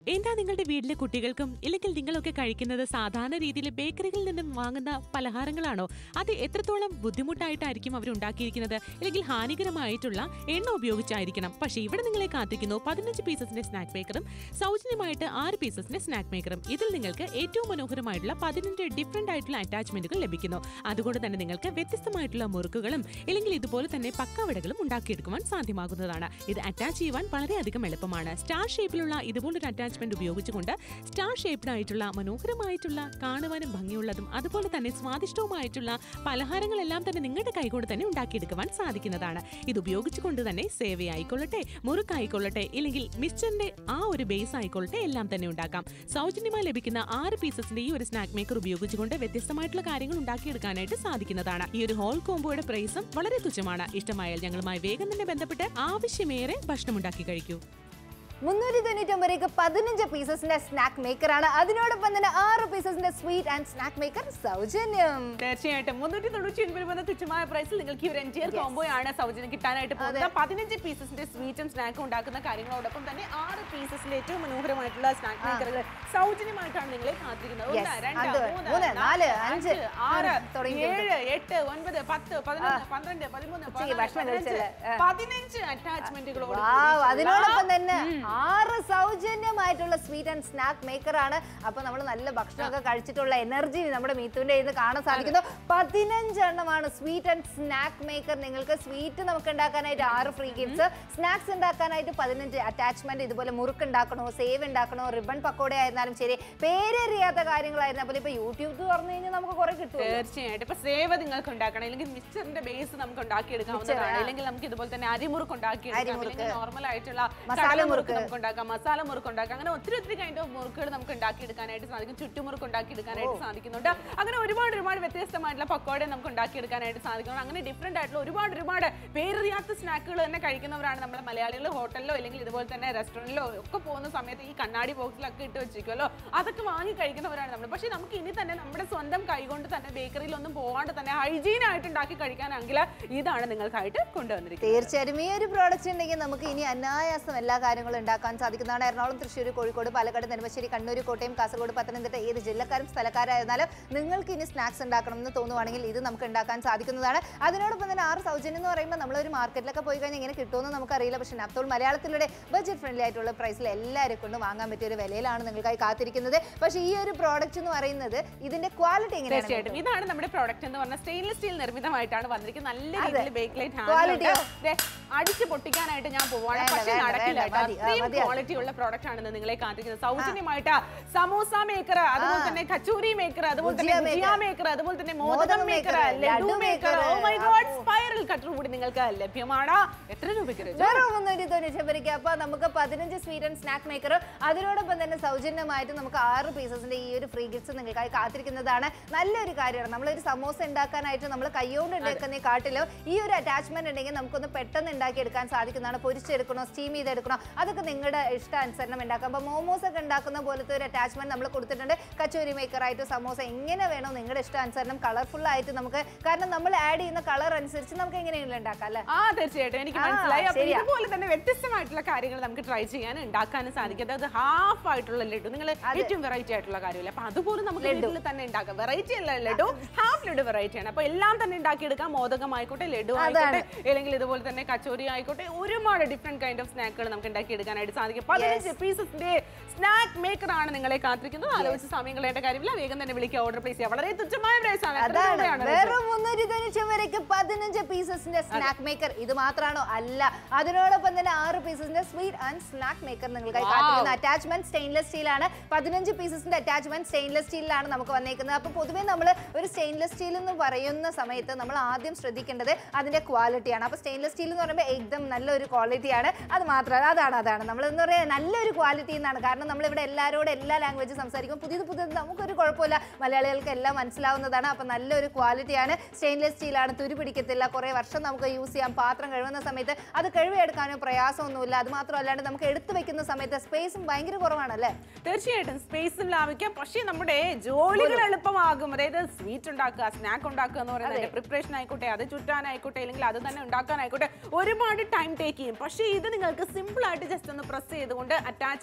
എന്താ നിങ്ങളുടെ വീട്ടിലെ കുട്ടികൾക്കും ഇല്ലെങ്കിൽ നിങ്ങളൊക്കെ കഴിക്കുന്നത് സാധാരണ രീതിയിൽ ബേക്കറികളിൽ നിന്നും വാങ്ങുന്ന പലഹാരങ്ങളാണോ അത് എത്രത്തോളം ബുദ്ധിമുട്ടായിട്ടായിരിക്കും അവർ ഉണ്ടാക്കിയിരിക്കുന്നത് അല്ലെങ്കിൽ ഹാനികരമായിട്ടുള്ള എണ്ണ ഉപയോഗിച്ചായിരിക്കണം പക്ഷേ ഇവിടെ നിങ്ങളെ കാത്തിരിക്കുന്നു പതിനഞ്ച് പീസസിന്റെ സ്നാക്ക് മേക്കറും സൗജന്യമായിട്ട് ആറ് പീസസിന്റെ സ്നാക്ക് മേക്കറും ഇതിൽ നിങ്ങൾക്ക് ഏറ്റവും മനോഹരമായിട്ടുള്ള പതിനഞ്ച് ഡിഫറെന്റ് ആയിട്ടുള്ള അറ്റാച്ച്മെന്റുകൾ ലഭിക്കുന്നു അതുകൊണ്ട് തന്നെ നിങ്ങൾക്ക് വ്യത്യസ്തമായിട്ടുള്ള മുറുക്കുകളും ഇല്ലെങ്കിൽ ഇതുപോലെ തന്നെ പക്കവടകളും ഉണ്ടാക്കിയെടുക്കുവാൻ സാധ്യമാകുന്നതാണ് ഇത് അറ്റാച്ച് ചെയ്യുവാൻ വളരെയധികം എളുപ്പമാണ് സ്റ്റാർ ഷേപ്പിലുള്ള ഇതുപോലൊരു അറ്റാച്ച്മെന്റ് ഉപയോഗിച്ചുകൊണ്ട് സ്റ്റാർ ഷേപ്ഡ് ആയിട്ടുള്ള മനോഹരമായിട്ടുള്ള കാണുവാനും ഭംഗിയുള്ളതും അതുപോലെ തന്നെ സ്വാദിഷ്ടവുമായിട്ടുള്ള പലഹാരങ്ങളെല്ലാം തന്നെ നിങ്ങളുടെ കൈകൊണ്ട് തന്നെ ഉണ്ടാക്കിയെടുക്കുവാൻ സാധിക്കുന്നതാണ് ഇത് ഉപയോഗിച്ചുകൊണ്ട് തന്നെ സേവ ആയിക്കൊള്ളട്ടെ മുറുക്കായിക്കൊള്ളട്ടെ ഇല്ലെങ്കിൽ മിക്സറിന്റെ ആ ഒരു ബേസ് ആയിക്കൊള്ളട്ടെ എല്ലാം തന്നെ ഉണ്ടാക്കാം സൗജന്യമായി ലഭിക്കുന്ന ആറ് പീസസിന്റെ ഈ ഒരു സ്നാക്ക് മേക്കർ ഉപയോഗിച്ചുകൊണ്ട് വ്യത്യസ്തമായിട്ടുള്ള കാര്യങ്ങൾ ഉണ്ടാക്കിയെടുക്കാനായിട്ട് സാധിക്കുന്നതാണ് ഈ ഒരു ഹോൾ കോംബോയുടെ പ്രൈസും വളരെ തുച്ഛമാണ് ഇഷ്ടമായാൽ ഞങ്ങളുമായി വേഗം തന്നെ ബന്ധപ്പെട്ട് ആവശ്യമേറെ ഭക്ഷണം ഉണ്ടാക്കി കഴിക്കൂ മുന്നൂറ്റി തൊണ്ണൂറ്റൊമ്പതിലേക്ക് പതിനഞ്ച് പീസസിന്റെ സ്നാക്ക് മേക്കർ ആണ് അതിനോടൊപ്പം തന്നെ ആറ് പീസസിന്റെ സ്വീറ്റ് ആൻഡ് സ്നാക്ക് മേക്കർ സൗജന്യം തീർച്ചയായിട്ടും മുന്നൂറ്റി തൊണ്ണൂറ്റി ഒൻപത് എന്ന തുച്ഛമായ പ്രൈസിൽ നിങ്ങൾക്ക് ഈ ഒരു എൻജിയർ കോംബോ ആണ് സൗജന്യം കിട്ടാനായിട്ട് പോകുന്നത് പതിനഞ്ച് പീസസിന്റെ സ്വീറ്റും സ്നാക്കും ഉണ്ടാക്കുന്ന കാര്യങ്ങളോടൊപ്പം തന്നെ ആറ് പീസസിന്റെ ഏറ്റവും മനോഹരമായിട്ടുള്ള സ്നാക്ക് മേക്കറുകൾ സൗജന്യമായിട്ടാണ് നിങ്ങളെ കാത്തിരിക്കുന്നത് ഒന്ന് Yes. രണ്ട് അത് മൂന്ന് മൂന്ന്, നാല്, നാല് അഞ്ച്, അഞ്ച് ആറ് ഉം, തുടങ്ങിയിട്ടുണ്ട്. ഏഴ് എട്ട് ഒൻപത് പത്ത് പതിനൊന്ന് പന്ത്രണ്ട് പതിമൂന്ന് ഉച്ചയ്ക്ക് ഭക്ഷണം പതിനാല്, കഴിച്ചല്ലേ? പതിനഞ്ച് പതിനഞ്ച് അറ്റാച്ച്മെന്റുകളോട് വാവ്, അതിനോടൊപ്പം തന്നെ ആറ് സൗജന്യമായിട്ടുള്ള സ്വീറ്റ് ആൻഡ് സ്നാക്ക് മേക്കർ ആണ് അപ്പൊ നമ്മൾ നല്ല ഭക്ഷണമൊക്കെ കഴിച്ചിട്ടുള്ള എനർജി നമ്മുടെ മീത്തുവിന്റെ ഇത് കാണാൻ സാധിക്കുന്നു പതിനഞ്ചെണ്ണമാണ് സ്വീറ്റ് ആൻഡ് സ്നാക്ക് മേക്കർ നിങ്ങൾക്ക് സ്വീറ്റ് നമുക്ക് ഉണ്ടാക്കാനായിട്ട് ആറ് ഫ്രീ ഗിഫ്റ്റ്സ് സ്നാക്സ് ഉണ്ടാക്കാനായിട്ട് പതിനഞ്ച് അറ്റാച്ച്മെന്റ് ഇതുപോലെ മുറുക്ക് ഉണ്ടാക്കണോ സേവ് ഉണ്ടാക്കണോ റിബൺ പക്കോട ആയിരുന്നാലും ശരി പേരറിയാത്ത കാര്യങ്ങളായിരുന്നാൽ പോലും ഇപ്പൊ യൂട്യൂബ് തുറന്നു കഴിഞ്ഞാൽ നമുക്ക് കുറെ കിട്ടും തീർച്ചയായിട്ടും ഇപ്പൊ സേവ നിങ്ങൾക്ക് ഉണ്ടാക്കണം അല്ലെങ്കിൽ മിക്സറിന്റെ ബേസ് നമുക്ക് ഉണ്ടാക്കിയെടുക്കാവുന്നതാണ് അല്ലെങ്കിൽ നമുക്ക് ഇതുപോലെ തന്നെ അരിമുറുക്ക് ഉണ്ടാക്കിയെടുക്കാം അരിമുറുക്ക്. അല്ലെങ്കിൽ നോർമൽ ആയിട്ടുള്ള മസാല കടല മുറുക്ക് മുറുക്ക്. നമുക്ക് ഉണ്ടാക്കാം മസാല മുറുക്ക് ഉണ്ടാക്കാം അങ്ങനെ ഒത്തിരി ഒത്തിരി കൈൻഡ് ഓഫ് മുറുക്കുകൾ നമുക്ക് ഉണ്ടാക്കിയെടുക്കാനായിട്ട് സാധിക്കും ചുറ്റുമുറുക്ക് ഉണ്ടാക്കിയെടുക്കാനായിട്ട് സാധിക്കുന്നുണ്ട് അങ്ങനെ ഒരുപാട് ഒരുപാട് വ്യത്യസ്തമായിട്ടുള്ള പക്കോട നമുക്ക് ഉണ്ടാക്കിയെടുക്കാനായിട്ട് സാധിക്കുന്നു അങ്ങനെ ഡിഫറെന്റ് ആയിട്ടുള്ള ഒരുപാട് ഒരുപാട് പേരറിയാത്ത സ്നാക്കുകൾ തന്നെ കഴിക്കുന്നവരാണ് നമ്മളെ മലയാളികൾ ഹോട്ടലിലോ അല്ലെങ്കിൽ ഇതുപോലെ തന്നെ റെസ്റ്റോറൻറ്റിലോ ഒക്കെ പോകുന്ന സമയത്ത് ഈ കണ്ണാടി ബോക്സിലൊക്കെ ഇട്ട് വെച്ചിരിക്കുമല്ലോ അതൊക്കെ വാങ്ങി കഴിക്കുന്നവരാണ് നമ്മൾ പക്ഷേ നമുക്ക് ഇനി തന്നെ നമ്മുടെ സ്വന്തം കൈകൊണ്ട് തന്നെ ബേക്കറിയിലൊന്നും പോകാണ്ട് തന്നെ ഹൈജീൻ ആയിട്ട് ഉണ്ടാക്കി കഴിക്കാനാണെങ്കിൽ ഇതാണ് നിങ്ങൾക്കായിട്ട് കൊണ്ടുവന്നിരിക്കുന്നത് തീർച്ചയായും ഈ ഒരു പ്രോഡക്റ്റ് ഉണ്ടെങ്കിൽ നമുക്ക് ഇനി അനായാസം എല്ലാ കാര്യങ്ങളും ഉണ്ടാക്കാൻ സാധിക്കുന്നതാണ് എറണാകുളം തൃശ്ശൂർ കോഴിക്കോട് പാലക്കാട് നെടുമ്പശ്ശേരി കണ്ണൂർ കോട്ടയം കാസർഗോഡ് പത്തനംതിട്ട ഏത് ജില്ലക്കാരും സ്ഥലക്കാരായിരുന്നാലും നിങ്ങൾക്ക് ഇനി സ്നാക്സ് ഉണ്ടാക്കണം എന്ന് തോന്നുവാണെങ്കിൽ ഇത് നമുക്ക് ഉണ്ടാക്കാൻ സാധിക്കുന്നതാണ് അതിനോടൊപ്പം തന്നെ ആറ് സൗജന്യം എന്ന് പറയുമ്പോൾ നമ്മളൊരു മാർക്കറ്റിലൊക്കെ പോയി കഴിഞ്ഞാൽ ഇങ്ങനെ കിട്ടുമെന്ന് നമുക്കറിയില്ല പക്ഷേ നത്തോൾ മലയാളത്തിലൂടെ ബഡ്ജറ്റ് ഫ്രണ്ട്ലി ആയിട്ടുള്ള പ്രൈസിൽ എല്ലാവരെ കൊണ്ടും വാങ്ങാൻ പറ്റിയ ഒരു വിലയിലാണ് നിങ്ങൾക്കായി കാത്തിരിക്കുന്നത് പക്ഷേ ഈ ഒരു പ്രോഡക്റ്റ് എന്ന് പറയുന്നത് ഇതിന്റെ ക്വാളിറ്റി എങ്ങനെയാണ് തീർച്ചയായിട്ടും ഇതാണ് നമ്മുടെ പ്രോഡക്റ്റ് എന്ന് പറഞ്ഞാൽ സ്റ്റെയിൻലെസ് സ്റ്റീൽ നിർമ്മിതമായിട്ടാണ് വന്നിരിക്കുന്നത് നല്ല രീതിയിൽ ബേക്ക് ലൈറ്റ് Quality യോ? അടിച്ച് പൊട്ടിക്കാനായിട്ട് ഞാൻ പോവാണ് വേണ്ട, പക്ഷെ വേണ്ട, നടക്കില്ല വേണ്ട, മതി, ആ, മതി അത്. ക്വാളിറ്റി ഉള്ള പ്രോഡക്റ്റ് ആണെന്ന് നിങ്ങളെ കാത്തിരിക്കുന്നത് സൗജന്യമായിട്ട് സമോസ മേക്കർ അതുപോലെ തന്നെ കച്ചൂരി മേക്കർ അതുപോലെ തന്നെ ഭുജിയ ഭുജിയ മേക്കർ അതുപോലെ തന്നെ modakam modakam maker, maker laddu laddu maker maker, oh my god അപ്പോ. സ്പൈറൽ കട്ടർ കൂടി നിങ്ങൾക്ക് ലഭ്യമാണ് എത്ര രൂപയ്ക്ക് രചന? വെറും മുന്നൂറ്റി തൊണ്ണൂറ്റി അപ്പൊ നമുക്ക് പതിനഞ്ച് സ്വീറ്റ് ആൻഡ് സ്നാക്ക് മേക്കറും അതിനോടൊപ്പം തന്നെ സൗജന്യമായിട്ട് നമുക്ക് ആറ് പീസസിന്റെ ഈ ഒരു ഫ്രീ ഗിഫ്റ്റ്സ് നിങ്ങൾക്കായി കാത്തിരിക്കുന്നതാണ് നല്ലൊരു കാര്യമാണ് നമ്മളൊരു സമോസ ഉണ്ടാക്കാനായിട്ട് നമ്മൾ കൈകൊണ്ട് ഉണ്ടാക്കുന്ന കാട്ടിലും ഈ ഒരു അറ്റാച്ച്മെന്റ് ഉണ്ടെങ്കിൽ നമുക്കൊന്ന് പെട്ടെന്ന് ഉണ്ടാക്കിയെടുക്കാൻ സാധിക്കുന്നതാണ് പൊരിച്ചെടുക്കണോ സ്റ്റീം ചെയ്തെടുക്കണോ അതൊക്കെ നിങ്ങളുടെ ഇഷ്ടാനുസരണം ഉണ്ടാക്കാം അപ്പൊ മോമോസ് ഒക്കെ ഉണ്ടാക്കുന്ന പോലത്തെ ഒരു അറ്റാച്ച്മെന്റ് നമ്മൾ കൊടുത്തിട്ടുണ്ട് കച്ചോരി മേക്കറായിട്ട് സമോസ എങ്ങനെ വേണോ നിങ്ങളുടെ ഇഷ്ടാനുസരണം കളർഫുൾ ആയിട്ട് നമുക്ക് കാരണം നമ്മൾ ആഡ് ചെയ്യുന്ന കളർ അനുസരിച്ച് നമുക്ക് എങ്ങനെയെങ്കിലും ഉണ്ടാക്കാം അല്ലേ ആ തീർച്ചയായിട്ടും എനിക്ക് ആ, മനസ്സിലായി അപ്പൊ ശരിയാ. ഇതുപോലെ തന്നെ വ്യത്യസ്തമായിട്ടുള്ള കാര്യങ്ങൾ നമുക്ക് ട്രൈ ചെയ്യാൻ ഉണ്ടാക്കാനും സാധിക്കും അതായത് ഹാഫ് ആയിട്ടുള്ള ലഡു നിങ്ങൾ ഏറ്റവും വെറൈറ്റി ആയിട്ടുള്ള കാര്യമില്ല അപ്പൊ അതുപോലെ നമുക്ക് വീട്ടിൽ തന്നെ ഉണ്ടാക്കാം വെറൈറ്റി അല്ല ലഡു ഹാഫ് ലഡു വെറൈറ്റി ആണ് അപ്പൊ എല്ലാം തന്നെ ഉണ്ടാക്കിയെടുക്കാം മോദകം ആയിക്കോട്ടെ ലഡു ആയിക്കോട്ടെ അല്ലെങ്കിൽ ഇതുപോലെ തന്നെ കച്ചോരി ആയിക്കോട്ടെ ഒരുപാട് ഡിഫറെന്റ് കൈൻഡ് ഓഫ് സ്നാക്കുകൾ നമുക്ക് ഉണ്ടാക്കിയെടുക്കാനായിട്ട് സാധിക്കും പതിനഞ്ച് പീസസിന്റെ സ്നാക്ക് മേക്കർ ആണ് നിങ്ങളെ കാത്തിരിക്കുന്നത് ആലോചിച്ച് സമയം കളയേണ്ട കാര്യമില്ല വേഗം തന്നെ വിളിക്കുക ഓർഡർ പ്ലേസ് ചെയ്യുക വളരെ തുച്ഛമായ പ്രൈസ് ആണ് എത്ര അതാണ് രൂപയാണ് വെറും മുന്നൂറ്റി തൊണ്ണൂറ്റി വരയ്ക്ക് പതിനഞ്ച് പീസസിന്റെ സ്നാക്ക് മേക്കർ ഇത് മാത്രമാണോ അല്ല അതിനോടൊപ്പം തന്നെ ആറ് പീസസിന്റെ സ്വീറ്റ് ആൻഡ് സ്നാക്ക് മേക്കർ നിങ്ങൾക്കായി കാത്തിരിക്കുന്ന അറ്റാച്ച്മെന്റ് സ്റ്റെയിൻലെസ് സ്റ്റീൽ ആണ് പതിനഞ്ച് പീസസിന്റെ അറ്റാച്ച്മെന്റ് സ്റ്റെയിൻലെസ് സ്റ്റീലിലാണ് നമുക്ക് വന്നേക്കുന്നത് അപ്പൊ പൊതുവെ നമ്മൾ ഒരു സ്റ്റെയിൻലെസ് സ്റ്റീൽ എന്ന് പറയുന്ന സമയത്ത് നമ്മൾ ആദ്യം ശ്രദ്ധിക്കേണ്ടത് അതിന്റെ ക്വാളിറ്റിയാണ് അപ്പൊ സ്റ്റെയിൻലെസ് സ്റ്റീൽ എന്ന് പറയുമ്പോൾ ഏകദം നല്ലൊരു ക്വാളിറ്റിയാണ് അത് മാത്രമല്ല അതാണ് അതാണ് നമ്മൾ എന്ന് പറയുന്നത് നല്ലൊരു ക്വാളിറ്റി എന്നാണ് കാരണം നമ്മൾ ഇവിടെ എല്ലാവരോടും എല്ലാ ലാംഗ്വേജും സംസാരിക്കും പുതിയത് പുതിയത് നമുക്കൊരു കുഴപ്പമില്ല മലയാളികൾക്ക് എല്ലാം മനസ്സിലാവുന്നതാണ് അപ്പൊ നല്ലൊരു ക്വാളിറ്റിയാണ് സ്റ്റെയിൻലെസ് സ്റ്റീലാണ് തുരു പിടിക്കത്തില്ല കുറേ വർഷം നമുക്ക് യൂസ് ചെയ്യാം പാത്രം കഴുകുന്ന സമയത്ത് അത് കഴുകിയെടുക്കാനോ പ്രയാസമൊന്നുമില്ല അത് മാത്രമല്ലാണ്ട് നമുക്ക് എടുത്തു വെക്കുന്ന സമയത്ത് സ്പേസും ഭയങ്കര കുറവാണല്ലേ തീർച്ചയായിട്ടും സ്പേസും ലാഭിക്കാം പക്ഷേ നമ്മുടെ ജോലികൾ എളുപ്പമാകും അതായത് സ്വീറ്റ് ഉണ്ടാക്കുക സ്നാക്ക് ഉണ്ടാക്കുക എന്ന് പറയുന്നത് പ്രിപ്പറേഷൻ ആയിക്കോട്ടെ അത് ചുറ്റാനായിക്കോട്ടെ അല്ലെങ്കിൽ അത് തന്നെ ഉണ്ടാക്കാനായിക്കോട്ടെ ഒരുപാട് ടൈം ടേക്ക് ചെയ്യും പക്ഷേ ഇത് നിങ്ങൾക്ക് സിമ്പിൾ ആയിട്ട് ജസ്റ്റ് ഒന്ന് പ്രസ് ചെയ്തുകൊണ്ട് അറ്റാച്ച്മെന്റുകൾ എല്ലാം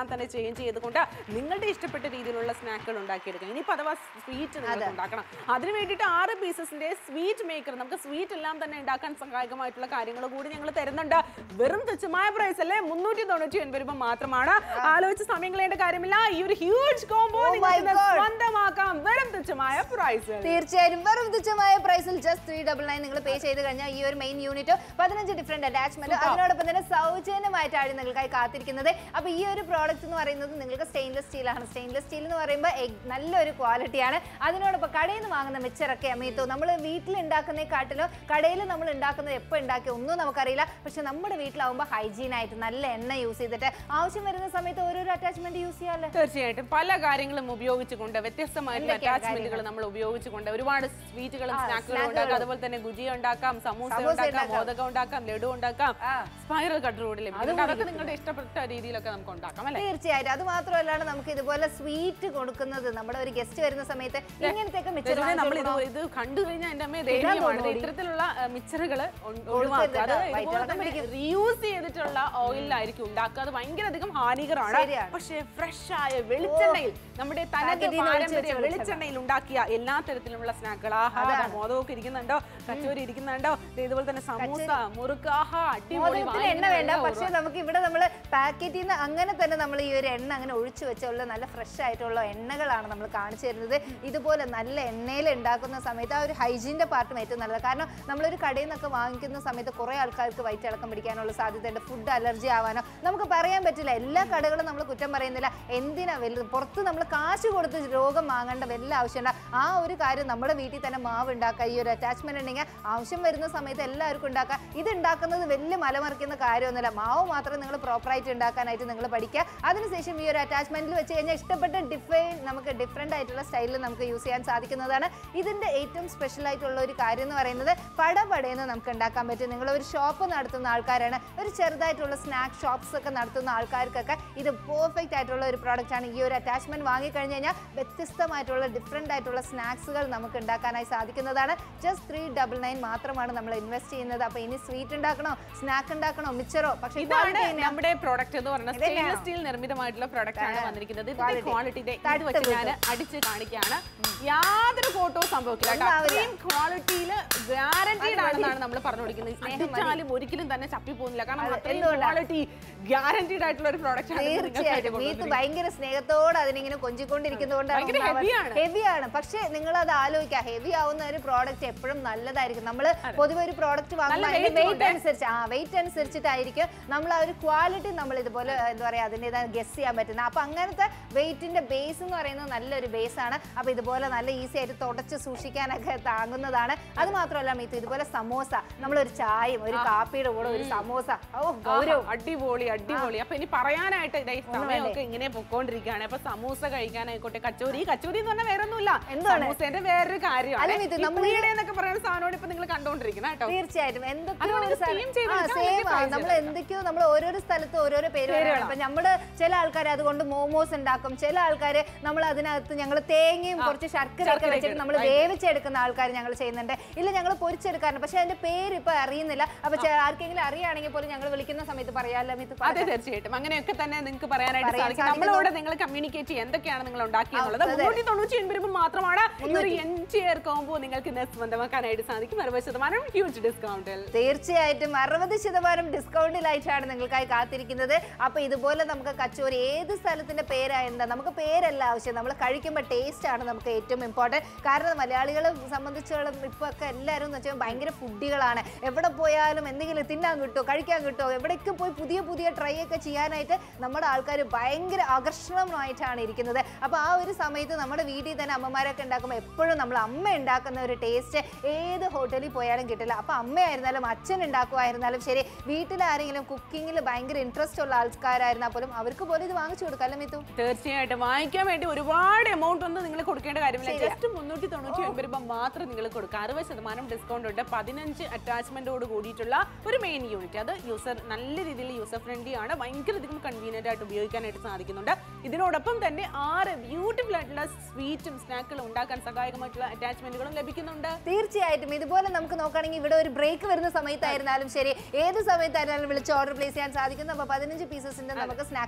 എല്ലാം തന്നെ ചേഞ്ച് ചെയ്തുകൊണ്ട് നിങ്ങളുടെ ഇഷ്ടപ്പെട്ട രീതിയിലുള്ള സ്നാക്കുകൾ ഉണ്ടാക്കിയെടുക്കാം ഇനിയിപ്പോൾ അഥവാ സ്വീറ്റ് നിങ്ങൾക്ക് ഉണ്ടാക്കണം അതിന് വേണ്ടിയിട്ട് ആറ് പീസസിന്റെ സ്വീറ്റ് മേക്കർ നമുക്ക് സ്വീറ്റ് എല്ലാം തന്നെ ഉണ്ടാക്കാൻ സഹായകമായിട്ടുള്ള കാര്യങ്ങൾ കൂടി ഞങ്ങൾ തരുന്നുണ്ട് വെറും തുച്ഛമായ പ്രൈസ് അല്ലേ മുന്നൂറ്റി തൊണ്ണൂറ്റി ഒൻപത് രൂപ മാത്രമാണ് ആലോചിച്ച് സമയം കളയേണ്ട കാര്യമില്ല ഈ ഒരു ഹ്യൂജ് കോംബോ Oh my നിങ്ങൾക്ക് God. സ്വന്തമാക്കാം വെറും തുച്ഛമായ പ്രൈസ് തീർച്ചയായും വെറും തുച്ഛമായ പ്രൈസിൽ ജസ്റ്റ് ത്രീ ഡബിൾ നയൻ നിങ്ങൾ പേ ചെയ്ത് കഴിഞ്ഞാൽ ഈ ഒരു മെയിൻ യൂണിറ്റ് പതിനഞ്ച് ഡിഫറെന്റ് അറ്റാച്ച്മെന്റ് അതിനോടൊപ്പം തന്നെ സൗജന്യമായിട്ടാണ് നിങ്ങൾക്കായി കാത്തിരിക്കുന്നത് അപ്പൊ ഈ ഒരു പ്രോഡക്റ്റ് എന്ന് പറയുന്നത് നിങ്ങൾക്ക് സ്റ്റെയിൻലെസ് സ്റ്റീൽ ആണ് സ്റ്റെയിൻലെസ് സ്റ്റീൽ എന്ന് പറയുമ്പോൾ എഗ് നല്ലൊരു ക്വാളിറ്റിയാണ് അതിനോടൊപ്പം കടയിൽ നിന്ന് വാങ്ങുന്ന മിച്ചറൊക്കെ അമീത്തു നമ്മൾ വീട്ടിൽ ഉണ്ടാക്കുന്നതിനെക്കാട്ടിലും കടയിൽ നമ്മൾ ഉണ്ടാക്കുന്നത് എപ്പോൾ ഉണ്ടാക്കി ഒന്നും നമുക്കറിയില്ല പക്ഷെ നമ്മുടെ വീട്ടിലാവുമ്പോൾ ഹൈജീൻ ആയിട്ട് നല്ല എണ്ണ യൂസ് ചെയ്തിട്ട് ആവശ്യം വരുന്ന സമയത്ത് ഓരോരോ അറ്റാച്ച്മെന്റ് യൂസ് ചെയ്യാമല്ലോ തീർച്ചയായിട്ടും പല കാര്യങ്ങളും ഉപയോഗിച്ചുകൊണ്ട് വ്യത്യസ്തമായിട്ടുള്ള എന്തൊക്കെയാണ് അറ്റാച്ച്മെന്റുകൾ നമ്മൾ ഉപയോഗിച്ചുകൊണ്ട് ഒരുപാട് സ്വീറ്റുകളും ആ, സ്നാക്കുകളും snack ഉണ്ടാക്കാം കളും. അതുപോലെ തന്നെ ഗുജി ഉണ്ടാക്കാം സമൂസ സമൂസ ഉണ്ടാക്കാം ഉണ്ടാക്കാം. മോദകം ഉണ്ടാക്കാം ലഡു ഉണ്ടാക്കാം ആ. സ്പൈറൽ കട്ടറോട് ലഭിക്കും അതും അതൊക്കെ നിങ്ങളുടെ ഇഷ്ടപ്പെട്ട രീതിയിലൊക്കെ നമുക്ക് ഉണ്ടാക്കാം അല്ലെ തീർച്ചയായും അത് മാത്രമല്ലാണ്ട് നമുക്ക് ഇതുപോലെ സ്വീറ്റ് കൊടുക്കുന്നത് നമ്മുടെ ഒരു ഗസ്റ്റ് വരുന്ന സമയത്ത് ഇങ്ങനത്തെ ഒക്കെ മിച്ചർ നമ്മൾ ഇത് ഇത് കണ്ടു കഴിഞ്ഞാൽ എന്റെ അമ്മയെ ദയനീയമാണ് ഇത് ഇത്തരത്തിലുള്ള മിച്ചറുകൾ ഒഴിവാക്കുക അത് കൊടുക്കരുത്. ഇതുപോലെ വയറ്റിളക്കം തന്നെ റീയൂസ് ചെയ്തിട്ടുള്ള ഓയിലായിരിക്കും ഉണ്ടാക്കുക അത് ഭയങ്കര അധികം ഹാനികരമാണ് ശരിയാണ്. പക്ഷേ ഫ്രഷ് ആയ വെളിച്ചെണ്ണയിൽ നമ്മുടെ തനത് പാക്കറ്റിൽ നിന്ന് ഒഴിച്ച് പാരമ്പര്യ വെച്ച വെളിച്ചെണ്ണയിൽ ഉണ്ടാക്കിയ എല്ലാ തരത്തിലുള്ള സ്നാക്കുകൾ ആഹാ മോദമൊക്കെ ഇരിക്കുന്നുണ്ടോ കച്ചോരി ഇരിക്കുന്നുണ്ടോ ദേ ഇതുപോലെ തന്നെ സമൂസ മുറുക്ക് ആഹാ അടിപൊളി മോദകത്തിന് എണ്ണ വേണ്ട വാങ്ങിക്കുന്ന പക്ഷെ നമുക്ക് ഇവിടെ നമ്മൾ പാക്കറ്റിൽ നിന്ന് അങ്ങനെ തന്നെ നമ്മൾ ഈ ഒരു എണ്ണ അങ്ങനെ ഒഴിച്ചു വെച്ചുള്ള നല്ല ഫ്രഷ് ആയിട്ടുള്ള എണ്ണകളാണ് നമ്മൾ കാണിച്ചു തരുന്നത് ഇതുപോലെ നല്ല എണ്ണയിൽ ഉണ്ടാക്കുന്ന സമയത്ത് ആ ഒരു ഹൈജീൻ്റെ പാർട്ടും ഏറ്റവും നല്ലത് കാരണം നമ്മളൊരു കടയിൽ നിന്നൊക്കെ വാങ്ങിക്കുന്ന സമയത്ത് കുറേ ആൾക്കാർക്ക് വയറ്റിളക്കം പിടിക്കാനുള്ള സാധ്യതയുണ്ട് ഫുഡ് അലർജി ആവാനോ നമുക്ക് പറയാൻ പറ്റില്ല എല്ലാ കടകളും നമ്മൾ കുറ്റം പറയുന്നില്ല എന്തിനാ വലുത് പുറത്ത് നമ്മൾ കാശ് കൊടുത്ത് രോഗം വാങ്ങേണ്ട വല്ല ആവശ്യമുണ്ട് ആ ഒരു കാര്യം നമ്മുടെ വീട്ടിൽ തന്നെ മാവ് ഉണ്ടാക്കുക ഈ ഒരു അറ്റാച്ച്മെന്റ് ഉണ്ടെങ്കിൽ ആവശ്യം വരുന്ന സമയത്ത് എല്ലാവർക്കും ഉണ്ടാക്കുക ഇത് ഉണ്ടാക്കുന്നത് വലിയ മലമറിക്കുന്ന കാര്യമൊന്നുമില്ല മാവ് മാത്രം നിങ്ങൾ പ്രോപ്പറായിട്ട് ഉണ്ടാക്കാനായിട്ട് നിങ്ങൾ പഠിക്കുക അതിനുശേഷം ഈ ഒരു അറ്റാച്ച്മെന്റിൽ വെച്ച് കഴിഞ്ഞാൽ ഇഷ്ടപ്പെട്ട ഡിഫൈൻ നമുക്ക് ഡിഫറെൻ്റ് ആയിട്ടുള്ള സ്റ്റൈലിൽ നമുക്ക് യൂസ് ചെയ്യാൻ സാധിക്കുന്നതാണ് ഇതിന്റെ ഏറ്റവും സ്പെഷ്യൽ ആയിട്ടുള്ള ഒരു കാര്യം എന്ന് പറയുന്നത് പടപടയെന്ന് നമുക്ക് ഉണ്ടാക്കാൻ പറ്റും നിങ്ങൾ ഒരു ഷോപ്പ് നടത്തുന്ന ആൾക്കാരാണ് ഒരു ചെറുതായിട്ടുള്ള സ്നാക്ക് ഷോപ്സ് ഒക്കെ നടത്തുന്ന ആൾക്കാർക്കൊക്കെ ഇത് പെർഫെക്റ്റ് ആയിട്ടുള്ള ഒരു പ്രോഡക്റ്റ് ആണ് ഈ ഒരു അറ്റാച്ച്മെന്റ് വാങ്ങിക്കഴിഞ്ഞ് കഴിഞ്ഞാൽ വ്യത്യസ്തമായിട്ടുള്ള ഡിഫറെൻ്റ് ആയിട്ടുള്ള സ്നാക്സുകൾ നമുക്ക് ഉണ്ടാക്കാനായി സാധിക്കുന്നതാണ് ജസ്റ്റ് ത്രീ ഡബിൾ നയൻ മാത്രമാണ് നമ്മൾ ഇൻവെസ്റ്റ് ചെയ്യുന്നത് അപ്പൊ ഇനി സ്വീറ്റ് ഉണ്ടാക്കണോ സ്നാക്ക് ഉണ്ടാക്കണോ മിച്ചറോ പക്ഷേ ഇതാണ് quality തന്നെയാ. നമ്മുടെ പ്രോഡക്റ്റ് എന്ന് പറഞ്ഞാൽ ഇതന്നെയാണോ? സ്റ്റെയിൻലെസ് സ്റ്റീൽ നിർമ്മിതമായിട്ടുള്ള പ്രോഡക്റ്റ് ആണ് ആ. വന്നിരിക്കുന്നത് ഇതിന്റെ Quality. ക്വാളിറ്റി ഇത് തട്ട് വെച്ച് ഞാൻ കിട്ടും. അടിച്ച് കാണിക്കുകയാണ് യാതൊരു ഫോട്ടോ സംഭവിക്കില്ല കേട്ടോ. ഒന്നും ആവില്ല. അത്രയും ക്വാളിറ്റിയിൽ ഗ്യാരണ്ടീഡ് മതി, മതി. ആണെന്നാണ് നമ്മൾ പറഞ്ഞു കൊടുക്കുന്നത് സ്നേഹം മതി. അടിച്ചാലും ഒരിക്കലും തന്നെ ചപ്പി പോകുന്നില്ല കാരണം അതെ, അത്രയും എന്തുകൊണ്ടാ? ക്വാളിറ്റി ഗ്യാരണ്ടീഡ് ആയിട്ടുള്ള ഒരു പ്രോഡക്റ്റ് ആണ് തീർച്ചയായിട്ടും മീത്ത് ഭയങ്കര സ്നേഹത്തോടെ അതിനിങ്ങനെ ഭയങ്കര heavy ആണ്. ഹെവിയാണ് പക്ഷെ നിങ്ങൾ അത് ആലോചിക്കുക ഹെവി ആവുന്ന ഒരു പ്രോഡക്റ്റ് എപ്പോഴും നല്ലതായിരിക്കും നമ്മൾ പൊതുവെ ഒരു പ്രോഡക്റ്റ് വാങ്ങുമ്പോൾ weight അതിന്റെ വെയിറ്റ് ഉണ്ട്. അനുസരിച്ച് ആ വെയിറ്റ് അനുസരിച്ചിട്ടായിരിക്കും നമ്മൾ ആ ഒരു ക്വാളിറ്റി നമ്മൾ ഇതുപോലെ എന്താ പറയാ അതിൻ്റെതായ ഗസ് ചെയ്യാൻ പറ്റുന്നത് അപ്പൊ അങ്ങനത്തെ വെയിറ്റിന്റെ ബേസ് എന്ന് പറയുന്നത് നല്ലൊരു ബേസ് ആണ് അപ്പൊ ഇതുപോലെ നല്ല ഈസി ആയിട്ട് തുടച്ച് സൂക്ഷിക്കാനൊക്കെ താങ്ങുന്നതാണ് അത് മാത്രമല്ല മീത്ത് ഇതുപോലെ സമോസ നമ്മളൊരു ചായയും ഒരു കാപ്പിയുടെ കൂടെ ഒരു സമോസ ഓ ഗൗരവം അടിപൊളി അടിപൊളി അപ്പൊ ഇനി പറയാനായിട്ട് ഇതേ സമയമൊക്കെ ഇങ്ങനെ പൊക്കോണ്ടിരിക്കുകയാണ് അപ്പൊ സമൂസ കഴിക്കാനായിക്കോട്ടെ കച്ചോരി ഈ കച്ചോരി എന്ന് പറഞ്ഞാൽ വേറെ ഒന്നുമില്ല എന്താണ്? സമൂസേന്റെ വേറൊരു കാര്യമാണ് അല്ല, ഇത് ഈ നമ്മള് പുളിയുടെ എന്നൊക്കെ പറയുന്ന സാധനമാണ് ഇപ്പൊ നിങ്ങൾ കണ്ടുകൊണ്ടിരിക്കുന്നത് കേട്ടോ തീർച്ചയായും എന്തൊക്കെയോ അതുകൊണ്ട് ഒരു ഇത് steam ചെയ്ത് എടുക്കാൻ സെയിം വലിയ price നമ്മൾ ഇല്ല. എന്തൊക്കെയോ നമ്മൾ ഓരോരോ സ്ഥലത്ത് ഓരോരോ പേര് പറയുന്നത് ഇപ്പൊ നമ്മള് ചില ആൾക്കാർ അതുകൊണ്ട് മോമോസ് ഉണ്ടാക്കും ചില ആൾക്കാർ നമ്മൾ അതിനകത്ത് ഞങ്ങൾ തേങ്ങയും കുറച്ച് ശർക്കര ഒക്കെ ശർക്കര വെച്ചിട്ട് നമ്മൾ വേവിച്ചെടുക്കുന്ന ആൾക്കാർ ഞങ്ങൾ ചെയ്യുന്നുണ്ട് ഇല്ല ഞങ്ങൾ പൊരിച്ചെടുക്കാറുണ്ട് പക്ഷെ അതിന്റെ പേര് ഇപ്പൊ അറിയുന്നില്ല അപ്പൊ ചെ- ആർക്കെങ്കിലും അറിയുകയാണെങ്കിൽ പോലും ഞങ്ങൾ വിളിക്കുന്ന സമയത്ത് പറയാമല്ലോ ഇത് അതെ തീർച്ചയായിട്ടും അങ്ങനെയൊക്കെ തന്നെ നിങ്ങൾക്ക് പറയാനായിട്ട് പറയാൻ സാധിക്കും സാധിക്കുന്നു. നമ്മളോട് നിങ്ങൾ കമ്മ്യൂണിക്കേറ്റ് ചെയ്യുക എന്തൊക്കെയാണ് നിങ്ങൾ ഉണ്ടാക്കിയെന്നുള്ളത് അതെ. മുന്നൂറ്റി തൊണ്ണൂറ്റി ഒൻപത് രൂപ മാത്രമാണ് ഈ ഒരു എൻറ്റിയർ കോംബോ നിങ്ങൾക്ക് ഇന്ന് സ്വന്തമാക്കാനായിട്ട് സാധിക്കും അറുപത് ശതമാനം ഹ്യൂജ് ഡിസ്കൗണ്ടിൽ തീർച്ചയായിട്ടും അറുപത് ശതമാനം ഡിസ്കൗണ്ടിലായിട്ടാണ് നിങ്ങൾക്കായി കാത്തിരിക്കുന്നത് അപ്പൊ ഇതുപോലെ നമുക്ക് കച്ചോരി ഏത് സ്ഥലത്തിന്റെ പേരാ എന്താ നമുക്ക് പേരല്ല ആവശ്യം നമ്മൾ കഴിക്കുമ്പോൾ ടേസ്റ്റ് ആണ് നമുക്ക് ഏറ്റവും ഇമ്പോർട്ടൻറ്റ് കാരണം മലയാളികളെ സംബന്ധിച്ചോളം ഇപ്പൊ ഒക്കെ എല്ലാവരും എന്ന് വെച്ചാൽ ഭയങ്കര ഫുഡികളാണ് എവിടെ പോയാലും എന്തെങ്കിലും തിന്നാൻ കിട്ടുമോ കഴിക്കാൻ കിട്ടുമോ എവിടേക്ക് പോയി പുതിയ പുതിയ ട്രൈ ഒക്കെ ചെയ്യാനായിട്ട് നമ്മുടെ ആൾക്കാർ ഭയങ്കര ആകർഷണമായിട്ടാണ് ഇരിക്കുന്നത് അപ്പോൾ ആ ഒരു സമയത്ത് നമ്മുടെ വീട്ടിൽ തന്നെ അമ്മമാരൊക്കെ ഉണ്ടാക്കുമ്പോൾ എപ്പോഴും നമ്മൾ അമ്മ ഉണ്ടാക്കുന്ന ഒരു ടേസ്റ്റ് ഏത് ഹോട്ടലിൽ പോയാലും കിട്ടില്ല അപ്പോൾ അമ്മയായിരുന്നാലും അച്ഛൻ ഉണ്ടാക്കുമായിരുന്നാലും ശരി വീട്ടിലാരെങ്കിലും കുക്കിങ്ങിൽ ഭയങ്കര ഇൻട്രസ്റ്റ് ഉള്ള ആൾക്കാരായിരുന്നാൽ പോലും അവർക്ക് പോലും ഇത് വാങ്ങിച്ചു കൊടുക്കാം അല്ലേ മിത്തു തീർച്ചയായിട്ടും വാങ്ങിക്കാൻ വേണ്ടി ഒരുപാട് എമൗണ്ട് ഒന്നും നിങ്ങൾ കൊടുക്കേണ്ട കാര്യമില്ല ജസ്റ്റ് മുന്നൂറ്റി തൊണ്ണൂറ്റി ഒൻപത് രൂപ മാത്രം നിങ്ങൾ കൊടുക്കുക അറുപത് ശതമാനം ഡിസ്കൗണ്ട് ഉണ്ട് പതിനഞ്ച് അറ്റാച്ച്മെന്റോട് കൂടിയിട്ടുള്ള ഒരു മെയിൻ യൂണിറ്റ് അത് യൂസർ നല്ല രീതിയിൽ യൂസർ ഫ്രണ്ട്ലി ആണ് ഭയങ്കര അധികം കൺവീനിയന്റ് ആയിട്ട് ഉപയോഗിക്കാനായിട്ട് സാധിക്കുന്നുണ്ട് ഇതിനോടൊപ്പം തന്നെ ആറ് ബ്യൂട്ടിഫുൾ ആയിട്ടുള്ള സ്വീറ്റും സ്നാക്കുകളും ഉണ്ടാക്കാൻ സഹായകമായിട്ടുള്ള അറ്റാച്ച്മെന്റുകളും ലഭിക്കുന്നുണ്ട് തീർച്ചയായിട്ടും ഇതുപോലെ നമുക്ക് നോക്കുകയാണെങ്കിൽ ഇവിടെ ഒരു ബ്രേക്ക് വരുന്ന സമയത്തായിരുന്നാലും ശരി ഏത് സമയത്തായിരുന്നാലും വിളിച്ച് ഓർഡർ പ്ലേസ് ചെയ്യാൻ സാധിക്കുന്നു അപ്പോൾ പതിനഞ്ച് പീസസിന്റെ നമുക്ക് സ്നാക്ക്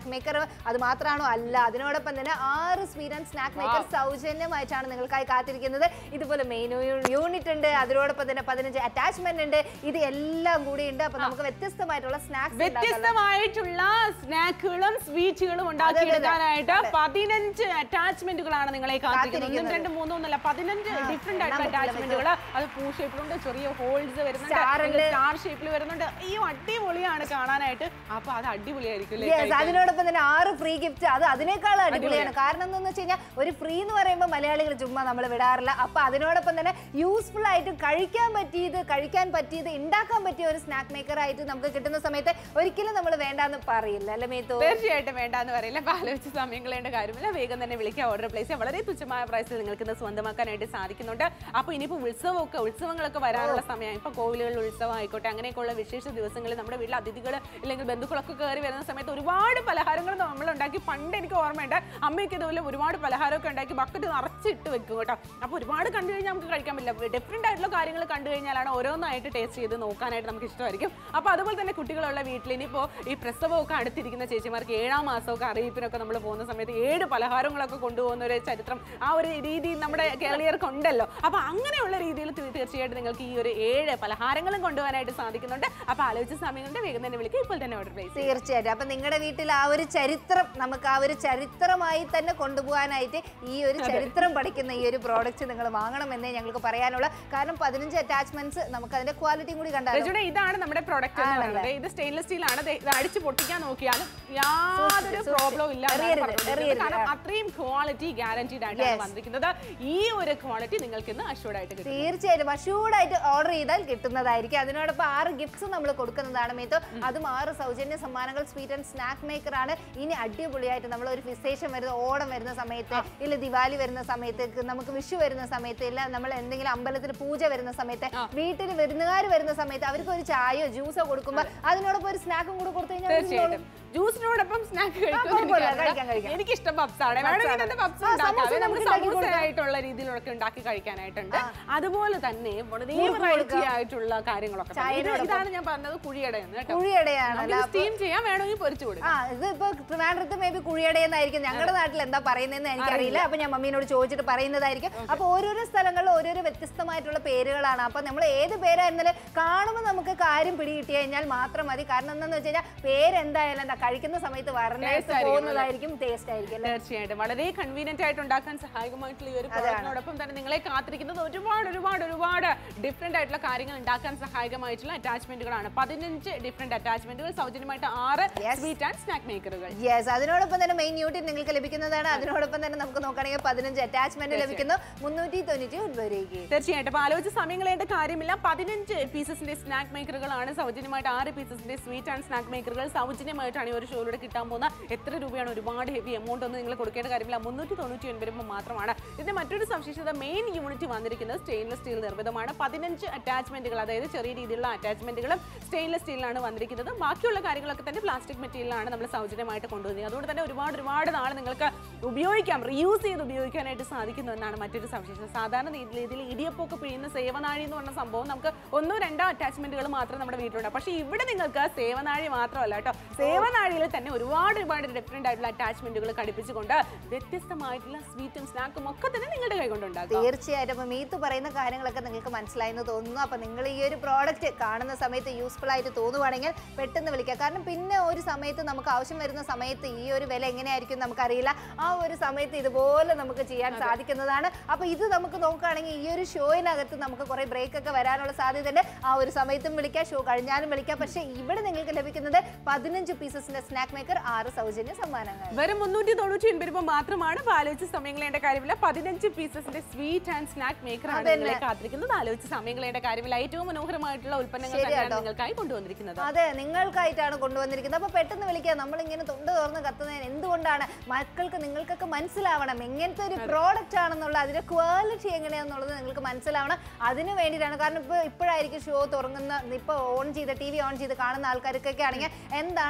സ്നാക്ക് മേക്കർ അത് മാത്രമാണോ അല്ല അതിനോടൊപ്പം തന്നെ ആറ് സ്വീറ്റ് ആൻഡ് സ്നാക്ക് മേക്കർ സൗജന്യമായിട്ടാണ് നിങ്ങൾക്കായി കാത്തിരിക്കുന്നത് ഇതുപോലെ മെയിൻ യൂണിറ്റ് ഉണ്ട് അതിനോടൊപ്പം തന്നെ പതിനഞ്ച് അറ്റാച്ച്മെന്റ് ഉണ്ട് ഇത് എല്ലാം കൂടി ഉണ്ട് അപ്പൊ നമുക്ക് വ്യത്യസ്തമായിട്ടുള്ള സ്നാക്സ് വ്യത്യസ്തമായിട്ടുള്ള സ്നാക്കുകളും സ്വീറ്റുകളും ഉണ്ടാക്കിയെടുക്കാനായിട്ട് പതിനഞ്ച് അറ്റാച്ച്മെന്റുകളാണ് നിങ്ങളെ കാത്തിരിക്കുന്നത് ഒന്നും രണ്ട് മൂന്നും ഒന്നല്ല പതിനഞ്ച് ഡിഫറെന്റ് ആയിട്ടുള്ള അറ്റാച്ച്മെന്റുകൾ അത് പൂ ഷേപ്പിലുണ്ട് ചെറിയ ഹോൾസ് Star വരുന്നുണ്ട് ഉണ്ട്. സ്റ്റാർ ഷേപ്പിൽ വരുന്നുണ്ട് അയ്യോ അടിപൊളിയാണ് കാണാനായിട്ട് അപ്പൊ അത് അടിപൊളിയായിരിക്കും അല്ലേ യെസ് കഴിക്കാൻ? അതിനോടൊപ്പം തന്നെ ആറ് ഫ്രീ ഗിഫ്റ്റ് അത് അതിനേക്കാളും അടിപൊളിയാണ് കാരണം എന്താണെന്ന് വെച്ച് കഴിഞ്ഞാൽ ഒരു ഫ്രീ എന്ന് പറയുമ്പോൾ മലയാളികൾ ചുമ്മാ നമ്മൾ വിടാറില്ല അപ്പൊ അതിനോടൊപ്പം തന്നെ യൂസ്ഫുൾ ആയിട്ട് കഴിക്കാൻ പറ്റിയത് കഴിക്കാൻ പറ്റിയത് ഉണ്ടാക്കാൻ പറ്റിയ ഒരു സ്നാക്ക് മേക്കർ ആയിട്ട് നമുക്ക് കിട്ടുന്ന സമയത്ത് ഒരിക്കലും നമ്മൾ വേണ്ടാന്ന് പറയില്ല അല്ലേ മേത്തോ തീർച്ചയായിട്ടും വേണ്ടാന്ന് പറയില്ല അപ്പൊ ആലോചിച്ച് സമയം കളയേണ്ട കാര്യമില്ല വേഗം തന്നെ വിളിക്കുക ഓർഡർ പ്ലേസ് ചെയ്യാം വളരെ തുച്ഛമായ പ്രൈസിൽ നിങ്ങൾക്ക് ഇത് സ്വന്തമാക്കാനായിട്ട് സാധിക്കുന്നുണ്ട് അപ്പൊ ഇനിയിപ്പോ ഉത്സവമൊക്കെ ഉത്സവങ്ങളൊക്കെ വരാനുള്ള സമയം ഇപ്പൊ കോവിലുകളിൽ ഉത്സവം ആയിക്കോട്ടെ അങ്ങനെയൊക്കെയുള്ള വിശേഷ ദിവസങ്ങളിൽ നമ്മുടെ വീട്ടിൽ അതിഥികൾ അല്ലെങ്കിൽ ബന്ധുക്കളൊക്കെ കയറി വരുന്ന സമയത്ത് ഒരുപാട് പലഹാരങ്ങൾ നമ്മൾ ഉണ്ടാക്കി പണ്ട് എനിക്ക് ഓർമ്മയുണ്ട് അമ്മയൊക്കെ ഇതുപോലെ ഒരുപാട് പലഹാരമൊക്കെ ഉണ്ടാക്കി ബക്കറ്റ് നിറച്ചിട്ട് വെക്കും കേട്ടോ അപ്പൊ ഒരുപാട് കണ്ടു കഴിഞ്ഞാൽ നമുക്ക് കഴിക്കാൻ പറ്റില്ല ഡിഫറെന്റ് ആയിട്ടുള്ള കാര്യങ്ങൾ കണ്ടു കഴിഞ്ഞാലാണ് ഓരോന്നായിട്ട് ടേസ്റ്റ് ചെയ്ത് നോക്കാനായിട്ട് നമുക്ക് ഇഷ്ടമായിരിക്കും അപ്പൊ അതുപോലെ തന്നെ കുട്ടികളുള്ള വീട്ടിൽ ഇനിയിപ്പോ ഈ പ്രസവമൊക്കെ അടുത്തിരിക്കുന്ന ചേച്ചിമാർക്ക് ഏഴാം മാസമൊക്കെ അറിയിപ്പിനൊക്കെ നമ്മൾ പോകുന്ന സമയത്ത് ഏഴ് പലഹാരങ്ങളൊക്കെ കൊണ്ടുപോകുന്ന ഒരു ചരിത്രം ആ ഒരു രീതി നമ്മുടെ കേരളീയർക്ക് ഉണ്ടല്ലോ അപ്പൊ അങ്ങനെയുള്ള രീതിയിൽ തീ- തീർച്ചയായിട്ടും നിങ്ങൾക്ക് ഈ ഒരു ഏഴ് പലഹാരങ്ങളും കൊണ്ടുപോകാനായിട്ട് സാധിക്കുന്നുണ്ട് അപ്പൊ ആലോചിച്ച സമയങ്ങളുടെ വേഗം തന്നെ വിളിക്കുക ഇപ്പോൾ തന്നെ ഓർഡർ പ്ലേസ് തീർച്ചയായിട്ടും അപ്പൊ നിങ്ങളുടെ വീട്ടിൽ ആ ഒരു ചരിത്രം നമുക്ക് ആ ഒരു ചരിത്രമായി തന്നെ കൊണ്ടുപോകാനായിട്ട് ഈ ഒരു ചരിത്രം പഠിക്കുന്ന ഈ ഒരു പ്രോഡക്റ്റ് നിങ്ങൾ വാങ്ങണമെന്നേ ഞങ്ങൾക്ക് പറയാനുള്ള കാരണം പതിനഞ്ച് അറ്റാച്ച്മെന്റ്സ് നമുക്ക് അതിന്റെ ക്വാളിറ്റിയും കൂടി കണ്ടാലും രജുടെ ഇതാണ് നമ്മുടെ പ്രൊഡക്റ്റ് എന്ന് പറയുന്നത് ഇത് സ്റ്റെയിൻലെസ് സ്റ്റീൽ ആണ് ദേ ഇത് അടിച്ച് പൊട്ടിക്കാൻ നോക്കിയാലും യാതൊരു സൂക്ഷിച്ച്. പ്രോബ്ലം ഇല്ല എന്നാണ് എറിയരുത്, പറഞ്ഞിരിക്കുന്നത്. എറിയരുത്. കാരണം അത്രയും ക്വാളിറ്റി ഗ്യാരണ്ടീഡ് ആയിട്ടാണ് Yes. വന്നിരിക്കുന്നത് ഈ ഒരു ക്വാളിറ്റി നിങ്ങൾക്ക് ഇന്ന് അഷ്യൂർഡ് ആയിട്ട് കിട്ടും തീർച്ചയായിട്ടും അഷൂർഡായിട്ട് ഓർഡർ ചെയ്താൽ കിട്ടുന്നതായിരിക്കും അതിനോടൊപ്പം ആറ് ഗിഫ്റ്റ്സ് നമ്മൾ കൊടുക്കുന്നതാണ് മേത്തോ അതും ആറ് സൗജന്യ സമ്മാനങ്ങൾ സ്വീറ്റ് ആൻഡ് സ്നാക്ക് മേക്കർ ആണ് ഇനി അടിപൊളിയായിട്ട് നമ്മൾ ഒരു വിശേഷം വരുന്ന ഓണം വരുന്ന സമയത്ത് ഇല്ല ദിവാലി വരുന്ന സമയത്ത് ക- നമുക്ക് വിഷു വരുന്ന സമയത്ത് ഇല്ല നമ്മൾ എന്തെങ്കിലും അമ്പലത്തിൽ പൂജ വരുന്ന സമയത്ത് വീട്ടിൽ വിരുന്നുകാർ വരുന്ന സമയത്ത് അവർക്ക് ഒരു ചായയോ ജ്യൂസോ കൊടുക്കുമ്പോൾ അതിനോടൊപ്പം ഒരു സ്നാക്കും കൂടെ കൊടുത്തു കഴിഞ്ഞാൽ അവര് തീർച്ചയായിട്ടും ജ്യൂസിനോടൊപ്പം സ്നാക്ക് കുഴപ്പമില്ല, കഴിക്കാം, കഴിക്കാം. എനിക്ക് ഇഷ്ടം പപ്സ് ആണ് വേണമെങ്കിൽ തന്നെ പപ്സ് ആ, ഉണ്ടാക്കാം സമൂസ അത് നമുക്ക് നമുക്ക് ഉണ്ടാക്കി സമൂസ ആയിട്ടുള്ള രീതിയിലൊക്കെ ഉണ്ടാക്കി കഴിക്കാനായിട്ടുണ്ട് അതുപോലെ തന്നെ വളരെ മുറുക്ക് വെറൈറ്റി ആയിട്ടുള്ള കാര്യങ്ങളൊക്കെ തന്നെ. ഇത് ചായയോടൊപ്പം. ഇതാണ് ഞാൻ പറഞ്ഞത് കുഴിയട എന്ന് കേട്ടോ കുഴിയടയാണല്ലോ സ്റ്റീം ചെയ്യാൻ വേണമെങ്കിൽ പൊരിച്ചു കൊടുക്കാം ആ ഇത് ഇപ്പൊ ട്രിവാൻഡ്രത്ത് മേ ബി കുഴിയടയെന്നായിരിക്കും ഞങ്ങളുടെ നാട്ടിൽ എന്താ പറയുന്നതെന്ന് എനിക്കറിയില്ല അപ്പൊ ഞാൻ മമ്മീനോട് ചോദിച്ചിട്ട് പറയുന്നതായിരിക്കും അപ്പൊ ഓരോരോ സ്ഥലങ്ങളിൽ ഓരോരോ വ്യത്യസ്തമായിട്ടുള്ള പേരുകളാണ് അപ്പൊ നമ്മൾ ഏത് പേരായിരുന്നാലും കാണുമ്പോൾ നമുക്ക് കാര്യം പിടികിട്ടി കഴിഞ്ഞാൽ മാത്രം മതി കാരണം എന്താണെന്ന് വെച്ച് കഴിഞ്ഞാൽ പേരെന്തായാലും എന്താ കഴിക്കുന്ന സമയത്ത് വരണ Taste ആയിരിക്കും പോകുന്നതായിരിക്കും ടേസ്റ്റ് ആയിരിക്കും അല്ലേ തീർച്ചയായിട്ടും വളരെ കൺവീനിയന്റ് ആയിട്ട് ഉണ്ടാക്കാൻ സഹായകമായിട്ടുള്ള ഈ ഒരു പ്രോഡക്റ്റിനോടൊപ്പം തന്നെ നിങ്ങളെ കാത്തിരിക്കുന്നത് ഒരുപാട് ഒരുപാട് ഒരുപാട് ഡിഫറെന്റ് ആയിട്ടുള്ള കാര്യങ്ങൾ ഉണ്ടാക്കാൻ സഹായകമായിട്ടുള്ള അറ്റാച്ച്മെന്റുകളാണ് പതിനഞ്ച് ഡിഫറെന്റ് അറ്റാച്ച്മെന്റുകൾ സൗജന്യമായിട്ട് ആറ് Yes. സ്വീറ്റ് ആൻഡ് സ്നാക്ക് മേക്കറുകൾ യെസ് അതിനോടൊപ്പം തന്നെ മെയിൻ യൂണിറ്റ് നിങ്ങൾക്ക് ലഭിക്കുന്നതാണ് അതിനോടൊപ്പം തന്നെ നമുക്ക് നോക്കുകയാണെങ്കിൽ പതിനഞ്ച് അറ്റാച്ച്മെന്റ് ലഭിക്കുന്നു മുന്നൂറ്റി തൊണ്ണൂറ്റി ഒൻപത് രൂപയ്ക്ക് തീർച്ചയായിട്ടും അപ്പൊ ആലോചിച്ച സമയങ്ങളേണ്ട കാര്യമില്ല പതിനഞ്ച് പീസസിന്റെ സ്നാക്ക് മേക്കറുകളാണ് സൗജന്യമായിട്ട് ആറ് പീസസിന്റെ സ്വീറ്റ് ആൻഡ് സ്നാക്ക് മേക്കറുകൾ സൗജന്യമായിട്ടാണ് ഈ ഒരു ഷോയിലൂടെ കിട്ടാൻ പോകുന്ന എത്ര രൂപയാണ് ഒരുപാട് ഹെവി എമൗണ്ട് ഒന്നും നിങ്ങൾ കൊടുക്കേണ്ട കാര്യമില്ല മുന്നൂറ്റി തൊണ്ണൂറ്റി ഒൻപത് രൂപ മാത്രമാണ് ഇതിന്റെ മറ്റൊരു സവിശേഷത മെയിൻ യൂണിറ്റ് വന്നിരിക്കുന്നത് സ്റ്റെയിൻലെസ് സ്റ്റീൽ നിർമ്മിതമാണ് പതിനഞ്ച് അറ്റാച്ച്മെന്റുകൾ അതായത് ചെറിയ രീതിയിലുള്ള അറ്റാച്ച്മെന്റുകളും സ്റ്റെയിൻലെസ് സ്റ്റീലിലാണ് വന്നിരിക്കുന്നത് ബാക്കിയുള്ള കാര്യങ്ങളൊക്കെ തന്നെ പ്ലാസ്റ്റിക് മെറ്റീരിയലാണ് നമ്മൾ സൗജന്യമായിട്ട് കൊണ്ടുവന്നത് അതുകൊണ്ട് തന്നെ ഒരുപാട് ഒരുപാട് നാൾ നിങ്ങൾക്ക് ഉപയോഗിക്കാം റീയൂസ് ചെയ്ത് ഉപയോഗിക്കാനായിട്ട് സാധിക്കുന്നു എന്നാണ് മറ്റൊരു സവിശേഷത സാധാരണ രീതി- രീതിയിൽ ഇടിയപ്പൊക്കെ പിഴിയുന്ന സേവനാഴി എന്ന് പറഞ്ഞ സംഭവം നമുക്ക് ഒന്നോ രണ്ടോ അറ്റാച്ച്മെന്റുകൾ മാത്രം നമ്മുടെ വീട്ടിലുണ്ട് പക്ഷേ ഇവിടെ നിങ്ങൾക്ക് സേവനാഴി മാത്രമല്ല കേട്ടോ സേവനാഴിയിൽ തന്നെ ഒരുപാട് ഒരുപാട് ഡിഫറെന്റ് ആയിട്ടുള്ള അറ്റാച്ച്മെന്റുകൾ ഘടിപ്പിച്ചുകൊണ്ട് വ്യത്യസ്തമായിട്ടുള്ള സ്വീറ്റും സ്നാക്കും ഒക്കെ തന്നെ നിങ്ങളുടെ കൈകൊണ്ട് ഉണ്ടാകും തീർച്ചയായിട്ടും അപ്പം മീത്ത് പറയുന്ന കാര്യങ്ങളൊക്കെ നിങ്ങൾക്ക് മനസ്സിലായെന്ന് തോന്നുന്നു അപ്പം നിങ്ങൾ ഈ ഒരു പ്രോഡക്റ്റ് കാണുന്ന സമയത്ത് യൂസ്ഫുൾ ആയിട്ട് തോന്നുവാണെങ്കിൽ പെട്ടെന്ന് വിളിക്കുക കാരണം പിന്നെ ഒരു സമയത്ത് നമുക്ക് ആവശ്യം വരുന്ന സമയത്ത് ഈ ഒരു വില എങ്ങനെയായിരിക്കും നമുക്കറിയില്ല ആ ഒരു സമയത്ത് ഇതുപോലെ നമുക്ക് ചെയ്യാൻ സാധിക്കുന്നതാണ് അപ്പോൾ ഇത് നമുക്ക് നോക്കുകയാണെങ്കിൽ ഈ ഒരു ഷോയിനകത്ത് നമുക്ക് കുറേ ബ്രേക്ക് ഒക്കെ വരാനുള്ള സാധ്യതയുണ്ട് ആ ഒരു സമയത്തും വിളിക്കാം ഷോ കഴിഞ്ഞാലും വിളിക്കാം പക്ഷേ ഇവിടെ നിങ്ങൾക്ക് ലഭിക്കുന്നത് പതിനഞ്ച് പീസസിന്റെ സ്നാക്ക് മേക്കർ ആറ് സൗജന്യ സമ്മാനങ്ങൾ വെറും മുന്നൂറ്റി തൊണ്ണൂറ്റി ഒൻപത് രൂപ മാത്രമാണ് അപ്പൊ ആലോചിച്ച് സമയങ്ങളേണ്ട കാര്യമില്ല പതിനഞ്ച് പീസസിന്റെ സ്വീറ്റ് ആൻഡ് സ്നാക്ക് മേക്കർ ആണ് അതന്നെ. നിങ്ങളെ കാത്തിരിക്കുന്നത് ആലോചിച്ച് സമയങ്ങളേണ്ട കാര്യമില്ല ഏറ്റവും മനോഹരമായിട്ടുള്ള ഉൽപ്പന്നങ്ങൾ തന്നെയാണ് നിങ്ങൾക്കായി കൊണ്ടുവന്നിരിക്കുന്നത് അതെ നിങ്ങൾക്കായിട്ടാണ് കൊണ്ടുവന്നിരിക്കുന്നത് അപ്പൊ പെട്ടെന്ന് വിളിക്കുക നമ്മൾ ഇങ്ങനെ തൊണ്ട് തുറന്ന് കത്തുന്നതിന് എന്തുകൊണ്ടാണ് മക്കൾക്ക് നിങ്ങൾക്കൊക്കെ മനസ്സിലാവണം എങ്ങനത്തെ ഒരു പ്രോഡക്റ്റ് ആണെന്നുള്ള അതിന്റെ ക്വാളിറ്റി എങ്ങനെയാണെന്നുള്ളത് നിങ്ങൾക്ക് മനസ്സിലാവണം അതിന് വേണ്ടിയിട്ടാണ് കാരണം ഇപ്പോൾ ഇപ്പോഴായിരിക്കും ഷോ തുറങ്ങുന്ന ഇപ്പോൾ ഓൺ ചെയ്ത് ടി വി ഓൺ ചെയ്ത് കാണുന്ന ആൾക്കാർക്കൊക്കെ ആണെങ്കിൽ എന്താണ് നടക്കുന്നത്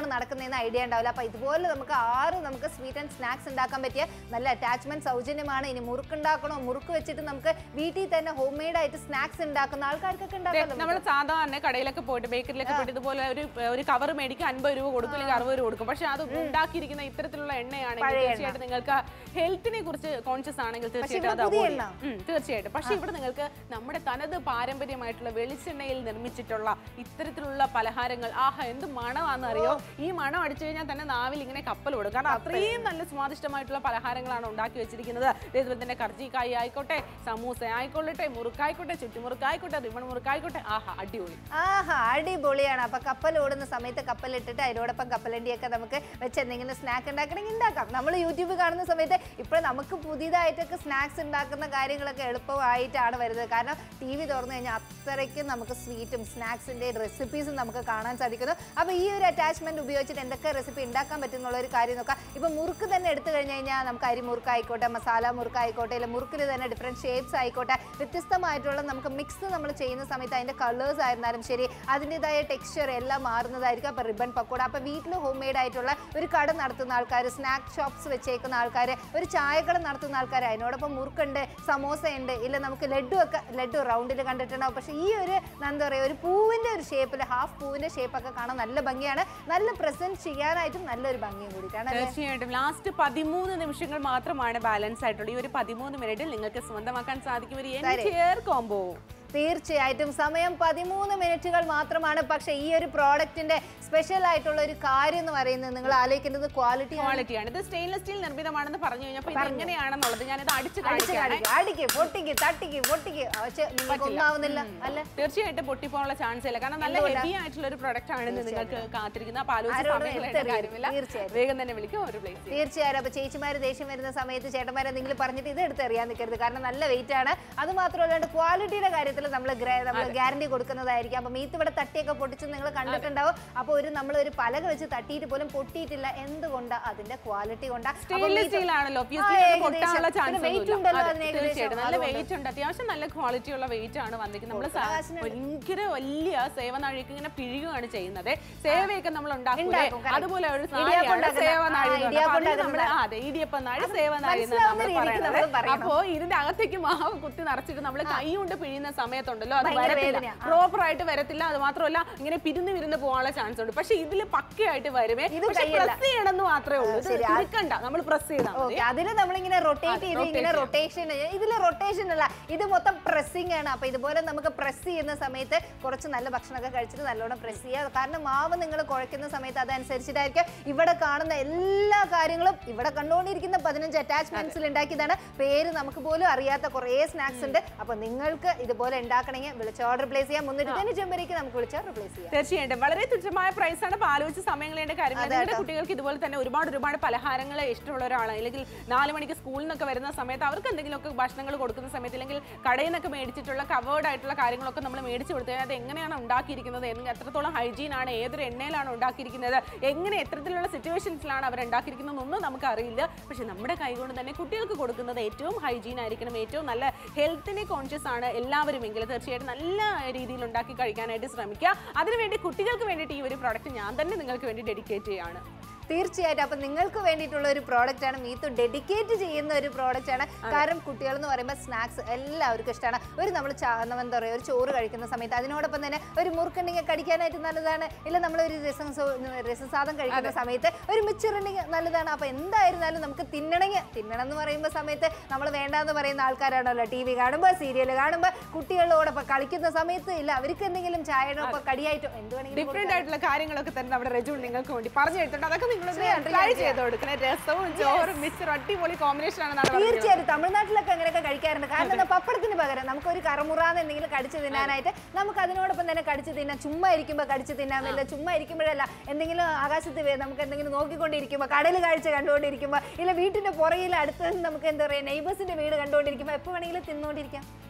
ഉണ്ടാക്കുന്നതെന്ന് ഐഡിയ ഉണ്ടാവില്ല അപ്പൊ ഇതുപോലെ നമുക്ക് ആറ് നമുക്ക് സ്വീറ്റ് ആൻഡ് സ്നാക്സ് ഉണ്ടാക്കാൻ പറ്റിയ നല്ല അറ്റാച്ച്മെന്റ് സൗജന്യമാണ് ഇനി മുറുക്ക് ഉണ്ടാക്കണോ മുറുക്ക് വെച്ചിട്ട് നമുക്ക് വീട്ടിൽ തന്നെ ഹോം മെയ്ഡ് ആയിട്ട് സ്നാക്സ് ഉണ്ടാക്കുന്ന ആൾക്കാർക്കൊക്കെ ഉണ്ടാക്കാം നമ്മൾ സാധാരണ കടയിലൊക്കെ പോയിട്ട് ബേക്കറിയിലൊക്കെ പോയിട്ട് ഇതുപോലെ ഒരു ഒരു കവർ മേടിക്കാൻ അൻപത് രൂപ കൊടുക്കും അല്ലെങ്കിൽ അറുപത് രൂപ കൊടുക്കും പക്ഷെ അത് ഉണ്ടാക്കിയിരിക്കുന്ന ഇത്തരത്തിലുള്ള എണ്ണയാണെങ്കിൽ പഴയ എണ്ണ. തീർച്ചയായിട്ടും നിങ്ങൾക്ക് ഹെൽത്തിനെ കുറിച്ച് കോൺഷ്യസ് ആണെങ്കിൽ തീർച്ചയായിട്ടും ഇവിടെ അത് പുതിയ avoid എണ്ണ. ചെയ്യണം. ഉം, തീർച്ചയായിട്ടും പക്ഷെ ഇവിടെ നിങ്ങൾക്ക് നമ്മുടെ തനത് പാരമ്പര്യമായിട്ടുള്ള വെളിച്ചെണ്ണയിൽ നിർമ്മിച്ചിട്ടുള്ള ഇത്തരത്തിലുള്ള പലഹാരങ്ങൾ ആഹാ എന്ത് മണമാണെന്ന് അറിയോ ഈ മണം അടിച്ചു കഴിഞ്ഞാൽ തന്നെ നാവിൽ ഇങ്ങനെ കപ്പൽ കൊടുക്കും കാരണം അത്രയും നല്ല സ്വാദിഷ്ടമായിട്ടുള്ള പലഹാരങ്ങളാണ് ഉണ്ടാക്കി വെച്ചിരിക്കുന്നത് ഇതേപോലെ തന്നെ കർജിക്കായി ആയിക്കോട്ടെ സമൂസ ആയിക്കൊള്ളട്ടെ മുറുക്കായിക്കോട്ടെ ചുറ്റുമുറുക്കായിക്കോട്ടെ റിബൺ മുറുക്കായിക്കോട്ടെ ആഹാ അടിപൊളി ആഹാ അടിപൊളിയാണ് അപ്പൊ കപ്പൽ ഓടുന്ന സമയത്ത് കപ്പലിട്ടിട്ട് അതിനോടൊപ്പം കപ്പലണ്ടിയൊക്കെ നമുക്ക് വെച്ച് എന്തെങ്കിലും സ്നാക്ക് ഉണ്ടാക്കണമെങ്കിൽ ഉണ്ടാക്കാം നമ്മൾ യൂട്യൂബ് കാണുന്ന സമയത്ത് ഇപ്പോൾ നമുക്ക് പുതിയതായിട്ടൊക്കെ സ്നാക്സ് ഉണ്ടാക്കുന്ന കാര്യങ്ങളൊക്കെ എളുപ്പമായിട്ടാണ് വരുന്നത് കാരണം ടി വി തുറന്നു കഴിഞ്ഞാൽ അത്രയ്ക്കും നമുക്ക് സ്വീറ്റും സ്നാക്സിന്റെ റെസിപ്പീസും നമുക്ക് കാണാൻ സാധിക്കുന്നു അപ്പൊ ഈ ഒരു അറ്റാച്ച്മെന്റ് ഉപയോഗിച്ചിട്ട് എന്തൊക്കെ റെസിപ്പി ഉണ്ടാക്കാൻ പറ്റും എന്നുള്ള ഒരു കാര്യം നോക്കാം ഇപ്പൊ മുറുക്ക് തന്നെ എടുത്തു കഴിഞ്ഞ് കഴിഞ്ഞാൽ നമുക്ക് അരി മുറുക്കായിക്കോട്ടെ മസാല മുറുക്കായിക്കോട്ടെ ഇല്ല മുറുക്കിൽ തന്നെ ഡിഫറെന്റ് ഷേപ്സ് ആയിക്കോട്ടെ വ്യത്യസ്തമായിട്ടുള്ള നമുക്ക് മിക്സ് നമ്മൾ ചെയ്യുന്ന സമയത്ത് അതിന്റെ കളേഴ്സ് ആയിരുന്നാലും ശരി അതിൻ്റെതായ ടെക്സ്ചർ എല്ലാം മാറുന്നതായിരിക്കും അപ്പോൾ റിബൺ പക്കോട അപ്പോൾ വീട്ടിൽ ഹോം മെയ്ഡ് ആയിട്ടുള്ള ഒരു കട നടത്തുന്ന ആൾക്കാർ സ്നാക്ക് ഷോപ്സ് വെച്ചേക്കുന്ന ആൾക്കാർ ഒരു ചായക്കട നടത്തുന്ന ആൾക്കാർ അതിനോടൊപ്പം മുറുക്കുണ്ട് സമോസ ഉണ്ട് ഇല്ല നമുക്ക് ലഡു ഒക്കെ ലഡു റൗണ്ടിൽ കണ്ടിട്ടുണ്ടാവും പക്ഷേ ഈ ഒരു എന്താ പറയുക ഒരു പൂവിൻ്റെ ഒരു ഷേപ്പിൽ ഹാഫ് പൂവിൻ്റെ ഷേപ്പൊക്കെ കാണാൻ നല്ല ഭംഗിയാണ് നല്ല പ്രസന്റ് ചെയ്യാനായിട്ടും നല്ലൊരു ഭംഗിയും കൂടിയിട്ടാണ് അല്ലേ തീർച്ചയായിട്ടും ലാസ്റ്റ് പതിമൂന്ന് നിമിഷങ്ങൾ മാത്രമാണ് ബാലൻസ് ആയിട്ടുള്ളത് ഈ ഒരു പതിമൂന്ന് മിനിറ്റിൽ നിങ്ങൾക്ക് സ്വന്തമാക്കാൻ സാധിക്കും ഒരു എൻറ്റിയർ കോംബോ തീർച്ചയായിട്ടും സമയം പതിമൂന്ന് മിനിറ്റുകൾ മാത്രമാണ് പക്ഷേ ഈ ഒരു പ്രോഡക്റ്റിന്റെ സ്പെഷ്യൽ ആയിട്ടുള്ള ഒരു കാര്യം എന്ന് പറയുന്നത് നിങ്ങൾ ആലോചിക്കേണ്ടത് ക്വാളിറ്റി ക്വാളിറ്റിയാണ് ഇത് സ്റ്റെയിൻലെസ് സ്റ്റീൽ നിർമ്മിതമാണെന്ന് പറഞ്ഞു കഴിഞ്ഞപ്പോൾ ഇത് എങ്ങനെയാണെന്നുള്ളത് ഞാനിത് അടിച്ച് അടിച്ച് കാണിക്കുകയാണ് കാണിക്കും അടിക്ക് പൊട്ടിക്ക് തട്ടിക്ക് പൊട്ടിക്ക് പക്ഷെ നിങ്ങൾക്ക് ഒന്നാവുന്നില്ല അല്ല തീർച്ചയായിട്ടും പൊട്ടിപ്പോകാനുള്ള ചാൻസ് ഇല്ല കാരണം നല്ല ഹെവി ആയിട്ടുള്ള ഒരു പ്രൊഡക്റ്റ് ആണ് ഇന്ന് നിങ്ങൾക്ക് കാത്തിരിക്കുന്നത് അപ്പൊ ആലോചിച്ച് ആരോടും സമയം കളയേണ്ട എടുത്തെറിയരുത്. കാര്യമില്ല തീർച്ചയായിട്ടും. വേഗം തന്നെ വിളിക്കും ഒരു പ്ലേസ് തീർച്ചയായും അപ്പൊ ചേച്ചിമാര് ദേഷ്യം വരുന്ന സമയത്ത് ചേട്ടന്മാരെ നിങ്ങൾ പറഞ്ഞിട്ട് ഇത് എടുത്തെറിയാൻ നിൽക്കരുത് കാരണം നല്ല വെയിറ്റ് ആണ് അത് മാത്രമല്ലാണ്ട് ക്വാളിറ്റിയുടെ കാര്യത്തിൽ നമ്മൾ നമ്മൾ ഗ്യാരണ്ടി കൊടുക്കുന്നതായിരിക്കും അപ്പൊ മീത്ത് ഇവിടെ തട്ടിയൊക്കെ പൊട്ടിച്ച് നിങ്ങൾ കണ്ടിട്ടുണ്ടാവും അപ്പൊ ഒരു നമ്മൾ ഒരു പലക വെച്ച് തട്ടിയിട്ട് പോലും പൊട്ടിയിട്ടില്ല എന്തുകൊണ്ടാ അതിന്റെ ക്വാളിറ്റി കൊണ്ടാ അപ്പൊ സ്റ്റെയിൻലെസ് മീത്ത് സ്റ്റീൽ ആണല്ലോ ആ, obviously അത് ഏകദേശം. പൊട്ടാനുള്ള പിന്നെ ചാൻസ് weight ഉണ്ടല്ലോ അതിന് ഏകദേശം. തീർച്ചയായിട്ടും നല്ല അതുകൊണ്ട്. വെയിറ്റ് ഉണ്ട് അത്യാവശ്യം നല്ല ക്വാളിറ്റി ഉള്ള വെയിറ്റ് ആണ് വന്നിരിക്കുന്നത് നമ്മൾ കാശിന് ഭയങ്കര വലിയ സേവനാഴിക്ക് ഇങ്ങനെ പിഴുകയാണ് ചെയ്യുന്നത് സേവയൊക്കെ നമ്മൾ ഉണ്ടാക്കൂലേ ഉണ്ടാക്കും, correct. അതുപോലെ ഒരു ഇടിയപ്പം നാഴിയാണ് ഉണ്ടാക്കുന്ന- സേവനാഴി ആ, എന്ന് ഇടിയപ്പം പറയുന്നത്. അപ്പോൾ അതിന് ഉണ്ടാക്കുന്ന നമ്മള് അതെ ഇടിയപ്പം നാഴി സേവനാഴി എന്ന് മനസ്സിലാവുന്ന നമ്മൾ രീതിക്ക് പറയുന്നത് നമ്മൾ പറയണം. അപ്പോ ഇതിന്റെ അകത്തേക്ക് മാവ് കുത്തി നിറച്ചിട്ട് നമ്മൾ കൈ കൊണ്ട് പിഴിയുന്ന സമയത്തുണ്ടല്ലോ അത് ഭയങ്കര വരത്തില്ല വേദനയാ. ആ. പ്രോപ്പർ ആയിട്ട് വരത്തില്ല അത് മാത്രമല്ല ഇങ്ങനെ പിരിന്ന് പിരിന്ന് പോകാനുള്ള ചാൻസ് ഉണ്ട് പക്ഷെ ഇതിൽ പക്കയായിട്ട് വരുമേ ഇത് പക്ഷെ കയ്യല്ല. പ്രസ് ചെയ്യണമെന്ന് മാത്രമേ ഉള്ളൂ ഇത് ശരി, ആ- തിരിക്കണ്ട നമ്മൾ പ്രസ് ചെയ്താൽ മതി ഓക്കെ അതിൽ നമ്മളിങ്ങനെ റൊട്ടേറ്റ് ചെയ്ത് ഇങ്ങനെ റൊട്ടേഷൻ ഇതിൽ റൊട്ടേഷൻ അല്ല ഇത് മൊത്തം പ്രസ്സിംഗ് ആണ് അപ്പൊ ഇതുപോലെ നമുക്ക് പ്രസ് ചെയ്യുന്ന സമയത്ത് കുറച്ച് നല്ല ഭക്ഷണമൊക്കെ കഴിച്ചിട്ട് നല്ലോണം പ്രസ് ചെയ്യുക കാരണം മാവ് നിങ്ങൾ കുഴക്കുന്ന സമയത്ത് അതനുസരിച്ചിട്ടായിരിക്കും ഇവിടെ കാണുന്ന എല്ലാ കാര്യങ്ങളും ഇവിടെ കണ്ടുകൊണ്ടിരിക്കുന്ന പതിനഞ്ച് അറ്റാച്ച്മെന്റ്സിൽ ഉണ്ടാക്കിയതാണ് പേര് നമുക്ക് പോലും അറിയാത്ത കുറേ സ്നാക്സ് ഉണ്ട് അപ്പൊ നിങ്ങൾക്ക് ഇതുപോലെ ഉണ്ടാക്കണമെങ്കിൽ വിളിച്ച് ഓർഡർ പ്ലേസ് ചെയ്യാം മുന്നൂറ്റി തൊണ്ണൂറ്റി ഒമ്പതിലേക്ക് നമുക്ക് വിളിച്ച് ഓർഡർ പ്ലേസ് ചെയ്യാം തീർച്ചയായിട്ടും വളരെ തുച്ഛമായ പ്രൈസ് ആണ് അപ്പൊ ആലോചിച്ച് സമയം കളയേണ്ട കാര്യമില്ല അതെ നിങ്ങളുടെ കേട്ടോ. കുട്ടികൾക്ക് ഇതുപോലെ തന്നെ ഒരുപാട് ഒരുപാട് പലഹാരങ്ങൾ ഇഷ്ടമുള്ള ഒരാളാണ് അല്ലെങ്കിൽ നാല് മണിക്ക് സ്കൂളിൽ നിന്നൊക്കെ വരുന്ന സമയത്ത് അവർക്ക് എന്തെങ്കിലുമൊക്കെ ഭക്ഷണങ്ങൾ കൊടുക്കുന്ന സമയത്ത് അല്ലെങ്കിൽ കടയിൽ നിന്നൊക്കെ മേടിച്ചിട്ടുള്ള കവേർഡ് ആയിട്ടുള്ള കാര്യങ്ങളൊക്കെ നമ്മൾ മേടിച്ച് കൊടുത്തു കഴിഞ്ഞാൽ അത് എങ്ങനെയാണ് ഉണ്ടാക്കിയിരിക്കുന്നത് എന്ന് എത്രത്തോളം ഹൈജീൻ ആണ് ഏതൊരു എണ്ണയിലാണ് ഉണ്ടാക്കിയിരിക്കുന്നത് എങ്ങനെ എത്രത്തിലുള്ള സിറ്റുവേഷൻസിലാണ് അവർ ഉണ്ടാക്കിയിരിക്കുന്നത് ഒന്നും നമുക്ക് അറിയില്ല പക്ഷെ നമ്മുടെ കൈകൊണ്ട് തന്നെ കുട്ടികൾക്ക് കൊടുക്കുന്നത് ഏറ്റവും ഹൈജീൻ ആയിരിക്കണം ഏറ്റവും നല്ല ഹെൽത്തിനെ കോൺഷ്യസ് ആണ് എല്ലാവരും എങ്കിൽ തീർച്ചയായിട്ടും നല്ല രീതിയിൽ ഉണ്ടാക്കി കഴിക്കാനായിട്ട് ശ്രമിക്കുക അതിനുവേണ്ടി കുട്ടികൾക്ക് വേണ്ടിയിട്ട് ഈ ഒരു പ്രോഡക്റ്റ് ഞാൻ തന്നെ നിങ്ങൾക്ക് വേണ്ടി ഡെഡിക്കേറ്റ് ചെയ്യാണ് തീർച്ചയായിട്ടും അപ്പൊ നിങ്ങൾക്ക് വേണ്ടിയിട്ടുള്ള ഒരു പ്രോഡക്റ്റ് ആണ് മീത്തു ഡെഡിക്കേറ്റ് ചെയ്യുന്ന ഒരു പ്രോഡക്റ്റ് ആണ് കാരണം കുട്ടികൾ എന്ന് പറയുമ്പോൾ സ്നാക്സ് എല്ലാവർക്കും ഇഷ്ടമാണ് ഒരു നമ്മൾ എന്താ പറയുക ഒരു ചോറ് കഴിക്കുന്ന സമയത്ത് അതിനോടൊപ്പം തന്നെ ഒരു മുറുക്കുണ്ടെങ്കിൽ കടിക്കാനായിട്ട് നല്ലതാണ് ഇല്ല നമ്മൾ ഒരു രസം സോ- രസസാദം കഴിക്കുന്ന സമയത്ത് ഒരു മിച്ചറുണ്ടെങ്കിൽ നല്ലതാണ് അപ്പൊ എന്തായിരുന്നാലും നമുക്ക് തിന്നണമെങ്കിൽ തിന്നണം എന്ന് പറയുമ്പോൾ സമയത്ത് നമ്മൾ വേണ്ടാന്ന് പറയുന്ന ആൾക്കാരാണല്ലോ ടി വി കാണുമ്പോൾ സീരിയൽ കാണുമ്പോൾ കുട്ടികളോടൊപ്പം കളിക്കുന്ന സമയത്ത് ഇല്ല അവർക്ക് എന്തെങ്കിലും ചായയുടെ ഒപ്പം കടിയായിട്ടോ എന്ത് വേണമെങ്കിലും ഡിഫറെന്റ് ആയിട്ടുള്ള കാര്യങ്ങളൊക്കെ തന്നെ നമ്മുടെ റെജുൾ നിങ്ങൾക്ക് വേണ്ടി പറഞ്ഞു തരുന്നുണ്ട് അതൊക്കെ നിങ്ങൾ ചെയ്യാം, ട്രൈ ചെയ്യാം. ചെയ്ത് കൊടുക്കണേ രസവും ചോറും മിക്സറും അടിപൊളി കോമ്പിനേഷൻ ആണെന്നാണ് പറഞ്ഞത് തീർച്ചയായിട്ടും തമിഴ്നാട്ടിലൊക്കെ അങ്ങനെയൊക്കെ കഴിക്കാറുണ്ട് കാരണം എന്താ പപ്പടത്തിന് പകരം നമുക്ക് ഒരു കറമുറാന്ന് എന്തെങ്കിലും കടിച്ചു തിന്നാനായിട്ട് നമുക്ക് അതിനോടൊപ്പം തന്നെ കടിച്ചു തിന്നാം ചുമ്മാ ഇരിക്കുമ്പോൾ കടിച്ചു തിന്നാമില്ല ചുമ്മാ ഇരിക്കുമ്പോഴല്ല എന്തെങ്കിലും ആകാശത്ത് വേ- നമുക്ക് എന്തെങ്കിലും നോക്കിക്കൊണ്ടിരിക്കുമ്പോൾ കടൽ കാഴ്ച കണ്ടുകൊണ്ടിരിക്കുമ്പോൾ ഇല്ല വീട്ടിന്റെ പുറകിൽ അടുത്ത് നമുക്ക് എന്താ പറയുക നെയ്ബേഴ്സിന്റെ വീട് കണ്ടുകൊണ്ടിരിക്കുമ്പോൾ എപ്പോൾ വേണമെങ്കിലും തിന്നുകൊണ്ടിരിക്കാം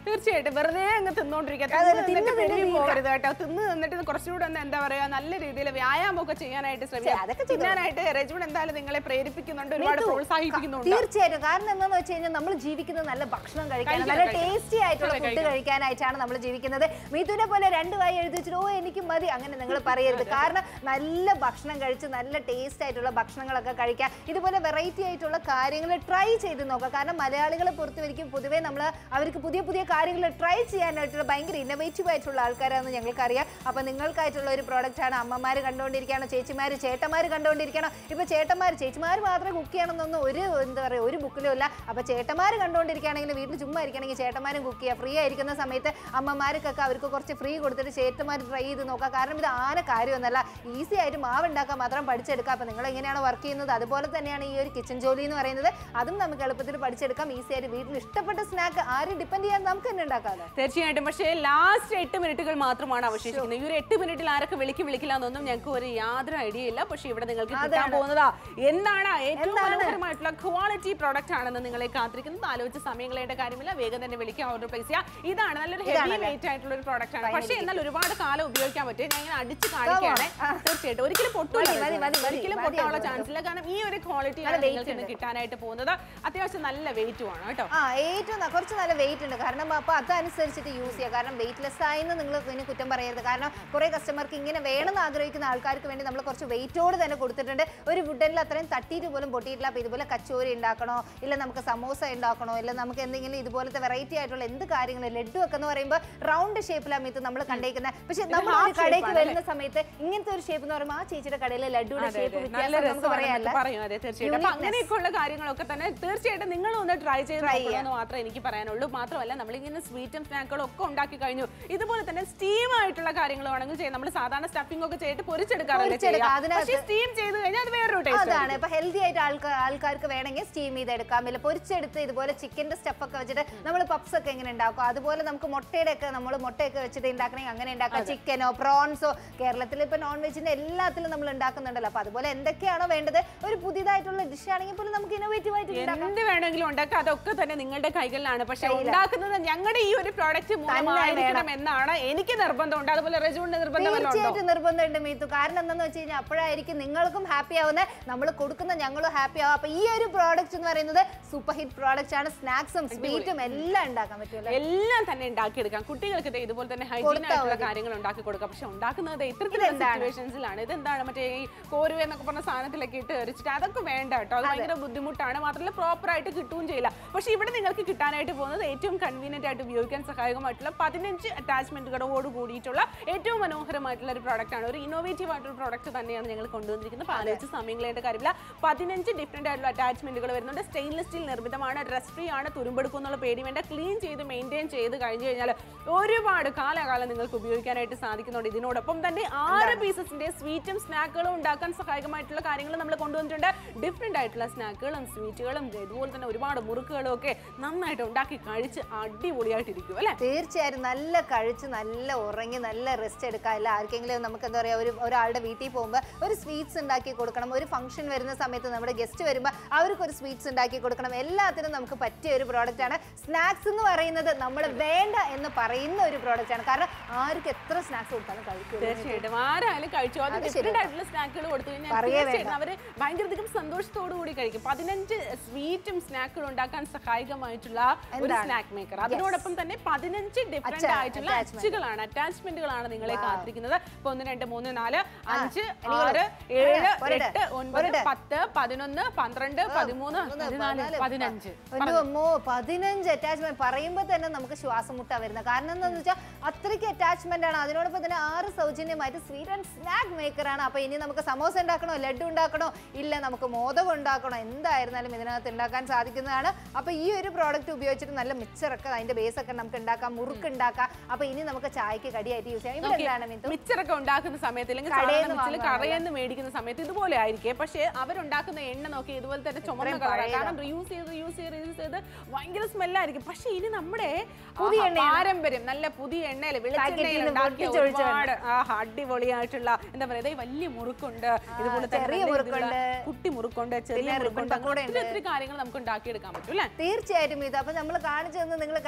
തീർച്ചയായിട്ടും വെറുതെ അങ്ങ് തിന്നോണ്ടിരിക്കുക അതെ, തിന്ന് തിന്ന് തിന്നിട്ട് തിന്ന് പെരുകി തീർക്കാം. പോകരുത് കേട്ടോ തിന്ന് നിന്നിട്ട് കുറച്ചുകൂടെ ഒന്ന് എന്താ പറയാ നല്ല രീതിയിൽ വ്യായാമം ഒക്കെ ചെയ്യാനായിട്ട് അതൊക്കെ ശ്രമിക്കാം ചെയ്തോ. തിന്നാനായിട്ട് രജുവൻ എന്തായാലും നിങ്ങളെ പ്രേരിപ്പിക്കുന്നുണ്ട് ഒരുപാട് മീതു, പ്രോത്സാഹിപ്പിക്കുന്നുണ്ട് തീർച്ചയായിട്ടും കാരണം എന്താണെന്ന് വെച്ച് കഴിഞ്ഞാൽ നമ്മൾ ജീവിക്കുന്നത് നല്ല ഭക്ഷണം കഴിക്കാൻ കഴിക്കണം, നല്ല കഴിക്കണം. ടേസ്റ്റി ആയിട്ടുള്ള കഴിക്കണം, ഫുഡ് കഴിക്കാനായിട്ടാണ് നമ്മൾ ജീവിക്കുന്നത് മീതുവിനെ പോലെ രണ്ട് വായി എഴുതി വെച്ചിട്ട് ഓ എനിക്ക് മതി അങ്ങനെ നിങ്ങൾ പറയരുത് കാരണം നല്ല ഭക്ഷണം കഴിച്ച് നല്ല ടേസ്റ്റ് ആയിട്ടുള്ള ഭക്ഷണങ്ങളൊക്കെ കഴിക്കാം ഇതുപോലെ വെറൈറ്റി ആയിട്ടുള്ള കാര്യങ്ങൾ ട്രൈ ചെയ്ത് നോക്കുക കാരണം മലയാളികളെ പുറത്തുവരിക്കും പൊതുവേ നമ്മൾ അവർക്ക് പുതിയ പുതിയ കാര്യങ്ങൾ ട്രൈ ചെയ്യാനായിട്ടുള്ള ഭയങ്കര ഇന്നോവേറ്റീവ് ആയിട്ടുള്ള ആൾക്കാരാണെന്ന് ഞങ്ങൾക്കറിയാം അപ്പൊ നിങ്ങൾക്കായിട്ടുള്ള ഒരു പ്രോഡക്റ്റ് ആണ് അമ്മമാർ കണ്ടുകൊണ്ടിരിക്കുകയാണോ ചേച്ചിമാർ ചേട്ടന്മാർ കണ്ടുകൊണ്ടിരിക്കണോ ഇപ്പൊ ചേട്ടന്മാർ ചേച്ചിമാർ മാത്രമേ കുക്ക് ചെയ്യണമെന്നൊന്നും ഒരു എന്താ പറയുക ഒരു ബുക്കിലും ഇല്ല അപ്പൊ ചേട്ടന്മാർ കണ്ടുകൊണ്ടിരിക്കുകയാണെങ്കിൽ വീട്ടിൽ ചുമ്മാ ഇരിക്കണമെങ്കിൽ ചേട്ടന്മാരും കുക്ക് ചെയ്യുക ഫ്രീ ആയിരിക്കുന്ന സമയത്ത് അമ്മമാർക്കൊക്കെ അവർക്ക് കുറച്ച് ഫ്രീ കൊടുത്തിട്ട് ചേട്ടന്മാർ ട്രൈ ചെയ്ത് നോക്കുക കാരണം ഇത് ആന കാര്യമൊന്നുമല്ല ഈസി ആയിട്ട് മാവ് ഉണ്ടാക്കാൻ മാത്രം പഠിച്ചെടുക്കുക അപ്പൊ നിങ്ങൾ എങ്ങനെയാണ് വർക്ക് ചെയ്യുന്നത് അതുപോലെ തന്നെയാണ് ഈ ഒരു കിച്ചൺ ജോലി എന്ന് പറയുന്നത് അതും നമുക്ക് എളുപ്പത്തിൽ പഠിച്ചെടുക്കാം ഈസി ആയിട്ട് വീട്ടിൽ ഇഷ്ടപ്പെട്ട സ്നാക്ക് ആരും ഡിപ്പെൻഡ് ചെയ്യാൻ നമുക്ക് തന്നെ ഉണ്ടാക്കാമല്ലോ തീർച്ചയായിട്ടും പക്ഷേ ലാസ്റ്റ് എട്ട് മിനിറ്റുകൾ മാത്രമാണ് അവശേഷിക്കുന്നത് ഈ ഒരു എട്ട് മിനിറ്റിൽ ആരൊക്കെ വിളിക്കും വിളിക്കില്ല എന്നൊന്നും ഞങ്ങൾക്ക് ഒരു യാതൊരു ഐഡിയ ഇല്ല പക്ഷേ ഇവിടെ നിങ്ങൾക്ക് കിട്ടാൻ അതാണ്. പോകുന്നതാ എന്താണ് ഏറ്റവും എന്താണ്? മനോഹരമായിട്ടുള്ള ക്വാളിറ്റി പ്രോഡക്റ്റ് ആണെന്ന് നിങ്ങളെ കാത്തിരിക്കുന്നത് ആലോചിച്ച് സമയങ്ങളേണ്ട കാര്യമില്ല വേഗം തന്നെ വിളിക്കാം ഓർഡർ പ്ലേസ് ചെയ്യാം ഇതാണ് നല്ലൊരു ഹെവി ഇതാണല്ലേ? വെയിറ്റ് ആയിട്ടുള്ള ഒരു പ്രോഡക്റ്റ് ആണ് പക്ഷേ എന്നാൽ ഒരുപാട് കാലം ഉപയോഗിക്കാൻ പറ്റും ഞാൻ ഇങ്ങനെ അടിച്ച് കാണിക്കുകയാണ് തീർച്ചയായിട്ടും ഒരിക്കലും പൊട്ടില്ല മതി, മതി, മതി, മതി. ഒരിക്കലും മതി പൊട്ടാനുള്ള അത് ചാൻസ് ഇല്ല കാരണം ഈ ഒരു ക്വാളിറ്റിയാണ് നല്ല weight നിങ്ങൾക്ക് ഇന്ന് കിട്ടാനായിട്ട് പോകുന്നത് അത്യാവശ്യം നല്ല വെയിറ്റും ആണ് കേട്ടോ ആ ഏറ്റവും ന- കുറച്ച് നല്ല വെയിറ്റ് ഉണ്ട് കാരണം അപ്പൊ അതനുസരിച്ചിട്ട് യൂസ് ചെയ്യുക കാരണം വെയിറ്റ്ലെസ് ആയെന്ന് നിങ്ങൾ ഇനി കുറ്റം പറയരുത് കാരണം കുറെ കസ്റ്റമർക്ക് ഇങ്ങനെ വേണമെന്ന് ആഗ്രഹിക്കുന്ന ആൾക്കാർക്ക് വേണ്ടി നമ്മൾ കുറച്ച് വെയിറ്റോട് തന്നെ കൊടുത്തിട്ടുണ്ട് ഒരു വുഡനിൽ അത്രയും തട്ടിയിട്ട് പോലും പൊട്ടിയിട്ടില്ല അപ്പൊ ഇതുപോലെ കച്ചോരി ഉണ്ടാക്കണോ ഇല്ല നമുക്ക് സമോസ ഉണ്ടാക്കണോ ഇല്ല നമുക്ക് എന്തെങ്കിലും ഇതുപോലത്തെ വെറൈറ്റി ആയിട്ടുള്ള എന്ത് കാര്യങ്ങൾ ലഡു ഒക്കെ എന്ന് പറയുമ്പോൾ റൗണ്ട് ഷേപ്പിലാണ് ഇത് നമ്മൾ കണ്ടേക്കുന്നത് പക്ഷെ നമ്മൾ ഒരു half shape കടയ്ക്ക് ആണ് വരുന്ന സമയത്ത് ഇങ്ങനത്തെ ഒരു ഷേപ്പ് എന്ന് പറയുമ്പോൾ ആ ചേച്ചിയുടെ കടയിലെ ലഡുയുടെ അതെ, ഷേപ്പ് അതെ. നല്ല വ്യത്യാസം നമുക്ക് രസമാണ് പറയാമല്ല എന്നൊക്കെ പറയും അതെ തീർച്ചയായിട്ടും അപ്പൊ അങ്ങനെയൊക്കെയുള്ള കാര്യങ്ങളൊക്കെ തന്നെ തീർച്ചയായിട്ടും നിങ്ങൾ ഒന്ന് ട്രൈ ചെയ്ത് നോക്കണമെന്ന് മാത്രമേ എനിക്ക് പറയാനുള്ളൂ മാത്രമല്ല നമ്മളിങ്ങനെ സ്വീറ്റും സ്നാക്കുകളും ഒക്കെ ഉണ്ടാക്കി കഴിഞ്ഞു ഇതുപോലെ തന്നെ സ്റ്റീം ആയിട്ടുള്ള കാര്യങ്ങൾ വേണമെങ്കിൽ ചെയ്യാം നമ്മൾ സാധാരണ സ്റ്റഫിംഗ് ഒക്കെ ചെയ്തിട്ട് പൊരിച്ചെടുക്കാറല്ലേ പൊരിച്ചെടുക്കാം. ചെയ്യുക അതിനകത്ത് പക്ഷേ സ്റ്റീം ചെയ്ത് കഴിഞ്ഞാൽ അത് വേറൊരു ടേസ്റ്റ് അതാണ് ഇപ്പൊ ഹെൽത്തി ആയിട്ട് ആൾക്കാർ ആൾക്കാർക്ക് വേണമെങ്കിൽ സ്റ്റീം ചെയ്തെടുക്കാം ഇല്ല പൊരിച്ചെടുത്ത് ഇതുപോലെ ചിക്കന്റെ സ്റ്റഫ് ഒക്കെ വെച്ചിട്ട് നമ്മൾ പപ്സ് ഒക്കെ എങ്ങനെ ഉണ്ടാക്കും അതുപോലെ നമുക്ക് മുട്ടയുടെ ഒക്കെ നമ്മൾ മുട്ടയൊക്കെ വെച്ചിട്ട് ഉണ്ടാക്കണമെങ്കിൽ അങ്ങനെ ഉണ്ടാക്കാം ചിക്കനോ പ്രോൺസോ കേരളത്തിൽ ഇപ്പൊ നോൺ വെജിന്റെ എല്ലാത്തിലും നമ്മൾ ഉണ്ടാക്കുന്നുണ്ടല്ലോ അപ്പൊ അതുപോലെ എന്തൊക്കെയാണോ വേണ്ടത് ഒരു പുതിയതായിട്ടുള്ള ഡിഷ് ആണെങ്കിൽ പോലും നമുക്ക് ഇന്നോവേറ്റീവ് ആയിട്ട് ഉണ്ടാക്കാം എന്ത് വേണമെങ്കിലും ഉണ്ടാക്കാം അതൊക്കെ തന്നെ നിങ്ങളുടെ കൈകളിലാണ് പക്ഷെ ഉണ്ടാക്കുന്നത് ഞങ്ങളുടെ ഈ ഒരു പ്രോഡക്റ്റ് മൂലമായിരിക്കണം എന്നാണ് എനിക്ക് നിർബന്ധമുണ്ട് അതുപോലെ റെജുവിന്റെ നിർബന്ധമല്ലോ ഉണ്ടോ തീർച്ചയായിട്ടും നിർബന്ധമുണ്ട് മീത്തു കാരണം എന്താന്ന് വെച്ച് കഴിഞ്ഞാൽ അപ്പോഴായിരിക്കും നിങ്ങൾക്കും ഹാപ്പി ആവുന്നത് നമ്മൾ കൊടുക്കുന്ന ഞങ്ങളും ഹാപ്പി ആവും അപ്പൊ ഈ ഒരു പ്രോഡക്റ്റ് എന്ന് പറയുന്നത് സൂപ്പർ ഹിറ്റ് പ്രോഡക്റ്റ് ആണ് സ്നാക്സും സ്വീറ്റും എല്ലാം ഉണ്ടാക്കാൻ പറ്റുമല്ലോ എല്ലാം തന്നെ ഉണ്ടാക്കിയെടുക്കാം കുട്ടികൾക്ക് ദേ ഇതുപോലെ തന്നെ ഹൈജീൻ കൊടുത്താ ആയിട്ടുള്ള മതി. കാര്യങ്ങൾ ഉണ്ടാക്കി കൊടുക്കാം പക്ഷെ ഉണ്ടാക്കുന്നത് ദേ ഇത്തരത്തിലുള്ള ഇതെന്താണ്? സിറ്റുവേഷൻസിലാണ് ഇതെന്താണ് മറ്റേ ഈ കോരുവ എന്നൊക്കെ പറഞ്ഞ സാധനത്തിലൊക്കെ ഇട്ട് എറിച്ചിട്ട് അതൊക്കെ വേണ്ട കേട്ടോ അത് ഭയങ്കര ബുദ്ധിമുട്ടാണ് മാത്രമല്ല പ്രോപ്പർ ആയിട്ട് കിട്ടുകയും ചെയ്യില്ല പക്ഷെ ഇവിടെ നിങ്ങൾക്ക് കിട്ടാനായിട്ട് പോകുന്നത് ഏറ്റവും കൺവീനിയന്റ് ആയിട്ട് ഉപയോഗിക്കാൻ സഹായകമായിട്ടുള്ള പതിനഞ്ച് അറ്റാച്ച്മെന്റുകളോട് കൂടിയിട്ടുള്ള ഏറ്റവും മനോഹരമായിട്ടുള്ള ഒരു പ്രോഡക്റ്റ് ആണ് ഒരു ഇന്നോവേറ്റീവ് ആയിട്ടുള്ള പ്രോഡക്റ്റ് തന്നെയാണ് ഞങ്ങൾ കൊണ്ടുവന്നിരിക്കുന്നത് പാലിച്ച് സമയങ്ങളായിട്ട് കാര്യമില്ല പതിനഞ്ച് ഡിഫറെന്റ് ആയിട്ടുള്ള അറ്റാച്ച്മെന്റുകൾ വരുന്നുണ്ട് സ്റ്റെയിൻലെസ് സ്റ്റീൽ നിർമ്മിതമാണ് ഡ്രസ് ഫ്രീ ആണ് തുരുമ്പെടുക്കും എന്നുള്ള പേടി വേണ്ട ക്ലീൻ ചെയ്ത് മെയിൻറ്റെയിൻ ചെയ്ത് കഴിഞ്ഞു കഴിഞ്ഞാൽ ഒരുപാട് കാലകാലം നിങ്ങൾക്ക് ഉപയോഗിക്കാനായിട്ട് സാധിക്കുന്നുണ്ട് ഇതിനോടൊപ്പം തന്നെ ആറ് പീസസിന്റെ സ്വീറ്റും സ്നാക്കുകളും ഉണ്ടാക്കാൻ സഹായകമായിട്ടുള്ള കാര്യങ്ങൾ നമ്മൾ കൊണ്ടുവന്നിട്ടുണ്ട് ഡിഫറെന്റ് ആയിട്ടുള്ള സ്നാക്കുകളും സ്വീറ്റുകളും ഇതുപോലെ തന്നെ ഒരുപാട് മുറുക്കുകളും ഒക്കെ നന്നായിട്ട് ഉണ്ടാക്കി കഴിച്ച് അടിപൊളിയായിട്ടിരിക്കും അല്ലെ തീർച്ചയായും നല്ല കഴിച്ച് നല്ല ഉറങ്ങി നല്ല റെസ്റ്റ് എടുക്കാം അല്ല ആർക്കെങ്കിലും നമുക്ക് എന്താ പറയുക ഒരു ഒരാളുടെ വീട്ടിൽ പോകുമ്പോൾ ഒരു സ്വീറ്റ്സ് ഉണ്ടാക്കി കൊടുക്കണം ഒരു ഫംഗ്ഷൻ വരുന്ന സമയത്ത് നമ്മുടെ ഗസ്റ്റ് വരുമ്പോൾ അവർക്ക് ഒരു സ്വീറ്റ്സ് ഉണ്ടാക്കി കൊടുക്കണം എല്ലാത്തിനും നമുക്ക് പറ്റിയ ഒരു പ്രോഡക്റ്റ് ആണ് സ്നാക്സ് എന്ന് പറയുന്നത് നമ്മൾ വേണ്ട എന്ന് പറയുന്ന ഒരു പ്രോഡക്റ്റ് ആണ് കാരണം ആർക്ക് എത്ര സ്നാക്സ് കൊടുത്താലും കഴിക്കും തീർച്ചയായിട്ടും ആരായാലും കഴിച്ചു അത് അത് ഡിഫറെന്റ് ആയിട്ടുള്ള സ്നാക്കുകൾ കൊടുത്തു കഴിഞ്ഞാൽ പറയേ തീർച്ചയായിട്ടും അവര് ഭയങ്കര അധികം സന്തോഷത്തോടു കൂടി കഴിക്കും പതിനഞ്ച് സ്വീറ്റും സ്നാക്കുകളും ഉണ്ടാക്കാൻ സഹായകമായിട്ടുള്ള ഒരു എന്താണ്? സ്നാക്ക് മേക്കർ അതിനോടൊപ്പം തന്നെ പതിനഞ്ച് ഡിഫറെന്റ് അച്ച- ആയിട്ടുള്ള attachment. അച്ചുകളാണ് അറ്റാച്ച്മെന്റുകളാണ് നിങ്ങളെ കാത്തിരിക്കുന്നത് ഇപ്പൊ ഒന്ന് രണ്ട് മൂന്ന് നാല് അഞ്ച് എനിക്ക് ആറ് ഏഴ് പോരട്ടെ, എട്ട് ഒൻപത് പോരട്ടെ. പത്ത് പതിനൊന്ന് പന്ത്രണ്ട് പതിമൂന്ന് പതിനാല് പതിനഞ്ച് ഒരു അമ്മോ പതിനഞ്ച് അറ്റാച്ച്മെന്റ് പറയുമ്പോൾ തന്നെ നമുക്ക് ശ്വാസം മുട്ടാ വരുന്നത് കാരണം എന്താണെന്ന് വെച്ചാൽ അത്രയ്ക്ക് അറ്റാച്ച്മെന്റ് ആണ് അതിനോടൊപ്പം തന്നെ ആറ് സൗജന്യമായിട്ട് സ്വീറ്റ് ആൻഡ് സ്നാക്ക് മേക്കർ ആണ് അപ്പൊ ഇനി നമുക്ക് സമോസ ഉണ്ടാക്കണോ ലഡു ഉണ്ടാക്കണോ ഇല്ല നമുക്ക് മോദകം ഉണ്ടാക്കണോ എന്തായിരുന്നാലും ഇതിനകത്ത് ഉണ്ടാക്കാൻ സാധിക്കുന്നതാണ് അപ്പൊ ഈ ഒരു പ്രോഡക്റ്റ് ഉപയോഗിച്ചിട്ട് നല്ല മിച്ചറൊക്കെ അതിന്റെ ബേസ് ഒക്കെ നമുക്ക് ഉണ്ടാക്കാം മുറുക്ക് ഉണ്ടാക്കാം അപ്പൊ ഇനി നമുക്ക് ചായക്ക് കടിയായിട്ട് യൂസ് ചെയ്യാം ഇവിടെ എന്താണ് മിന്തു മിച്ചറൊക്കെ ഉണ്ടാക്കുന്ന സമയത്ത് അല്ലെങ്കിൽ കടയിന്ന് സാധാരണ മിച്ചറ് വാങ്ങുവാണല്ലോ. കടയിൽ നിന്ന് മേടിക്കുന്ന സമയത്ത് ഇതുപോലെ ആയിരിക്കും പക്ഷേ അവരുണ്ടാക്കുന്ന എണ്ണ നോക്കി ഇതുപോലെ തന്നെ ചുമന്ന ഇത്രയും കളറാണ് പഴയതാ. കാരണം റീയൂസ് ചെയ്ത് യൂസ് ചെയ്ത് യൂസ് ചെയ്ത് ഭയങ്കര സ്മെല്ലായിരിക്കും പക്ഷേ ഇനി നമ്മുടെ പുതിയ ആഹാ, എണ്ണയാണ്. പാരമ്പര്യം നല്ല പുതിയ എണ്ണയിൽ വെളിച്ചെണ്ണയിൽ പാക്കറ്റിൽ നിന്ന് ഉണ്ടാക്കിയ പൊട്ടിച്ചൊഴിച്ച ഒരുപാട് ആഹാ, അടിപൊളിയായിട്ടുള്ള എന്താ പറയുക ഈ വലിയ മുറുക്കുണ്ട് ഇതുപോലെ തന്നെ ചെറിയ നല്ല മുറുക്കുണ്ട്. രീതിയിലുള്ള കുട്ടി മുറുക്കുണ്ട് ചെറിയ പിന്നെ മുറുക്കുണ്ട് റിബൺ അങ്ങനെ പക്കോട ഒത്തിരി ഒത്തിരി കാര്യങ്ങൾ നമുക്ക് ഉണ്ടാക്കിയെടുക്കാൻ പറ്റും അല്ലേ തീർച്ചയായിട്ടും ഇത് അപ്പൊ നമ്മൾ കാണിച്ചു തന്നെ നിങ്ങൾ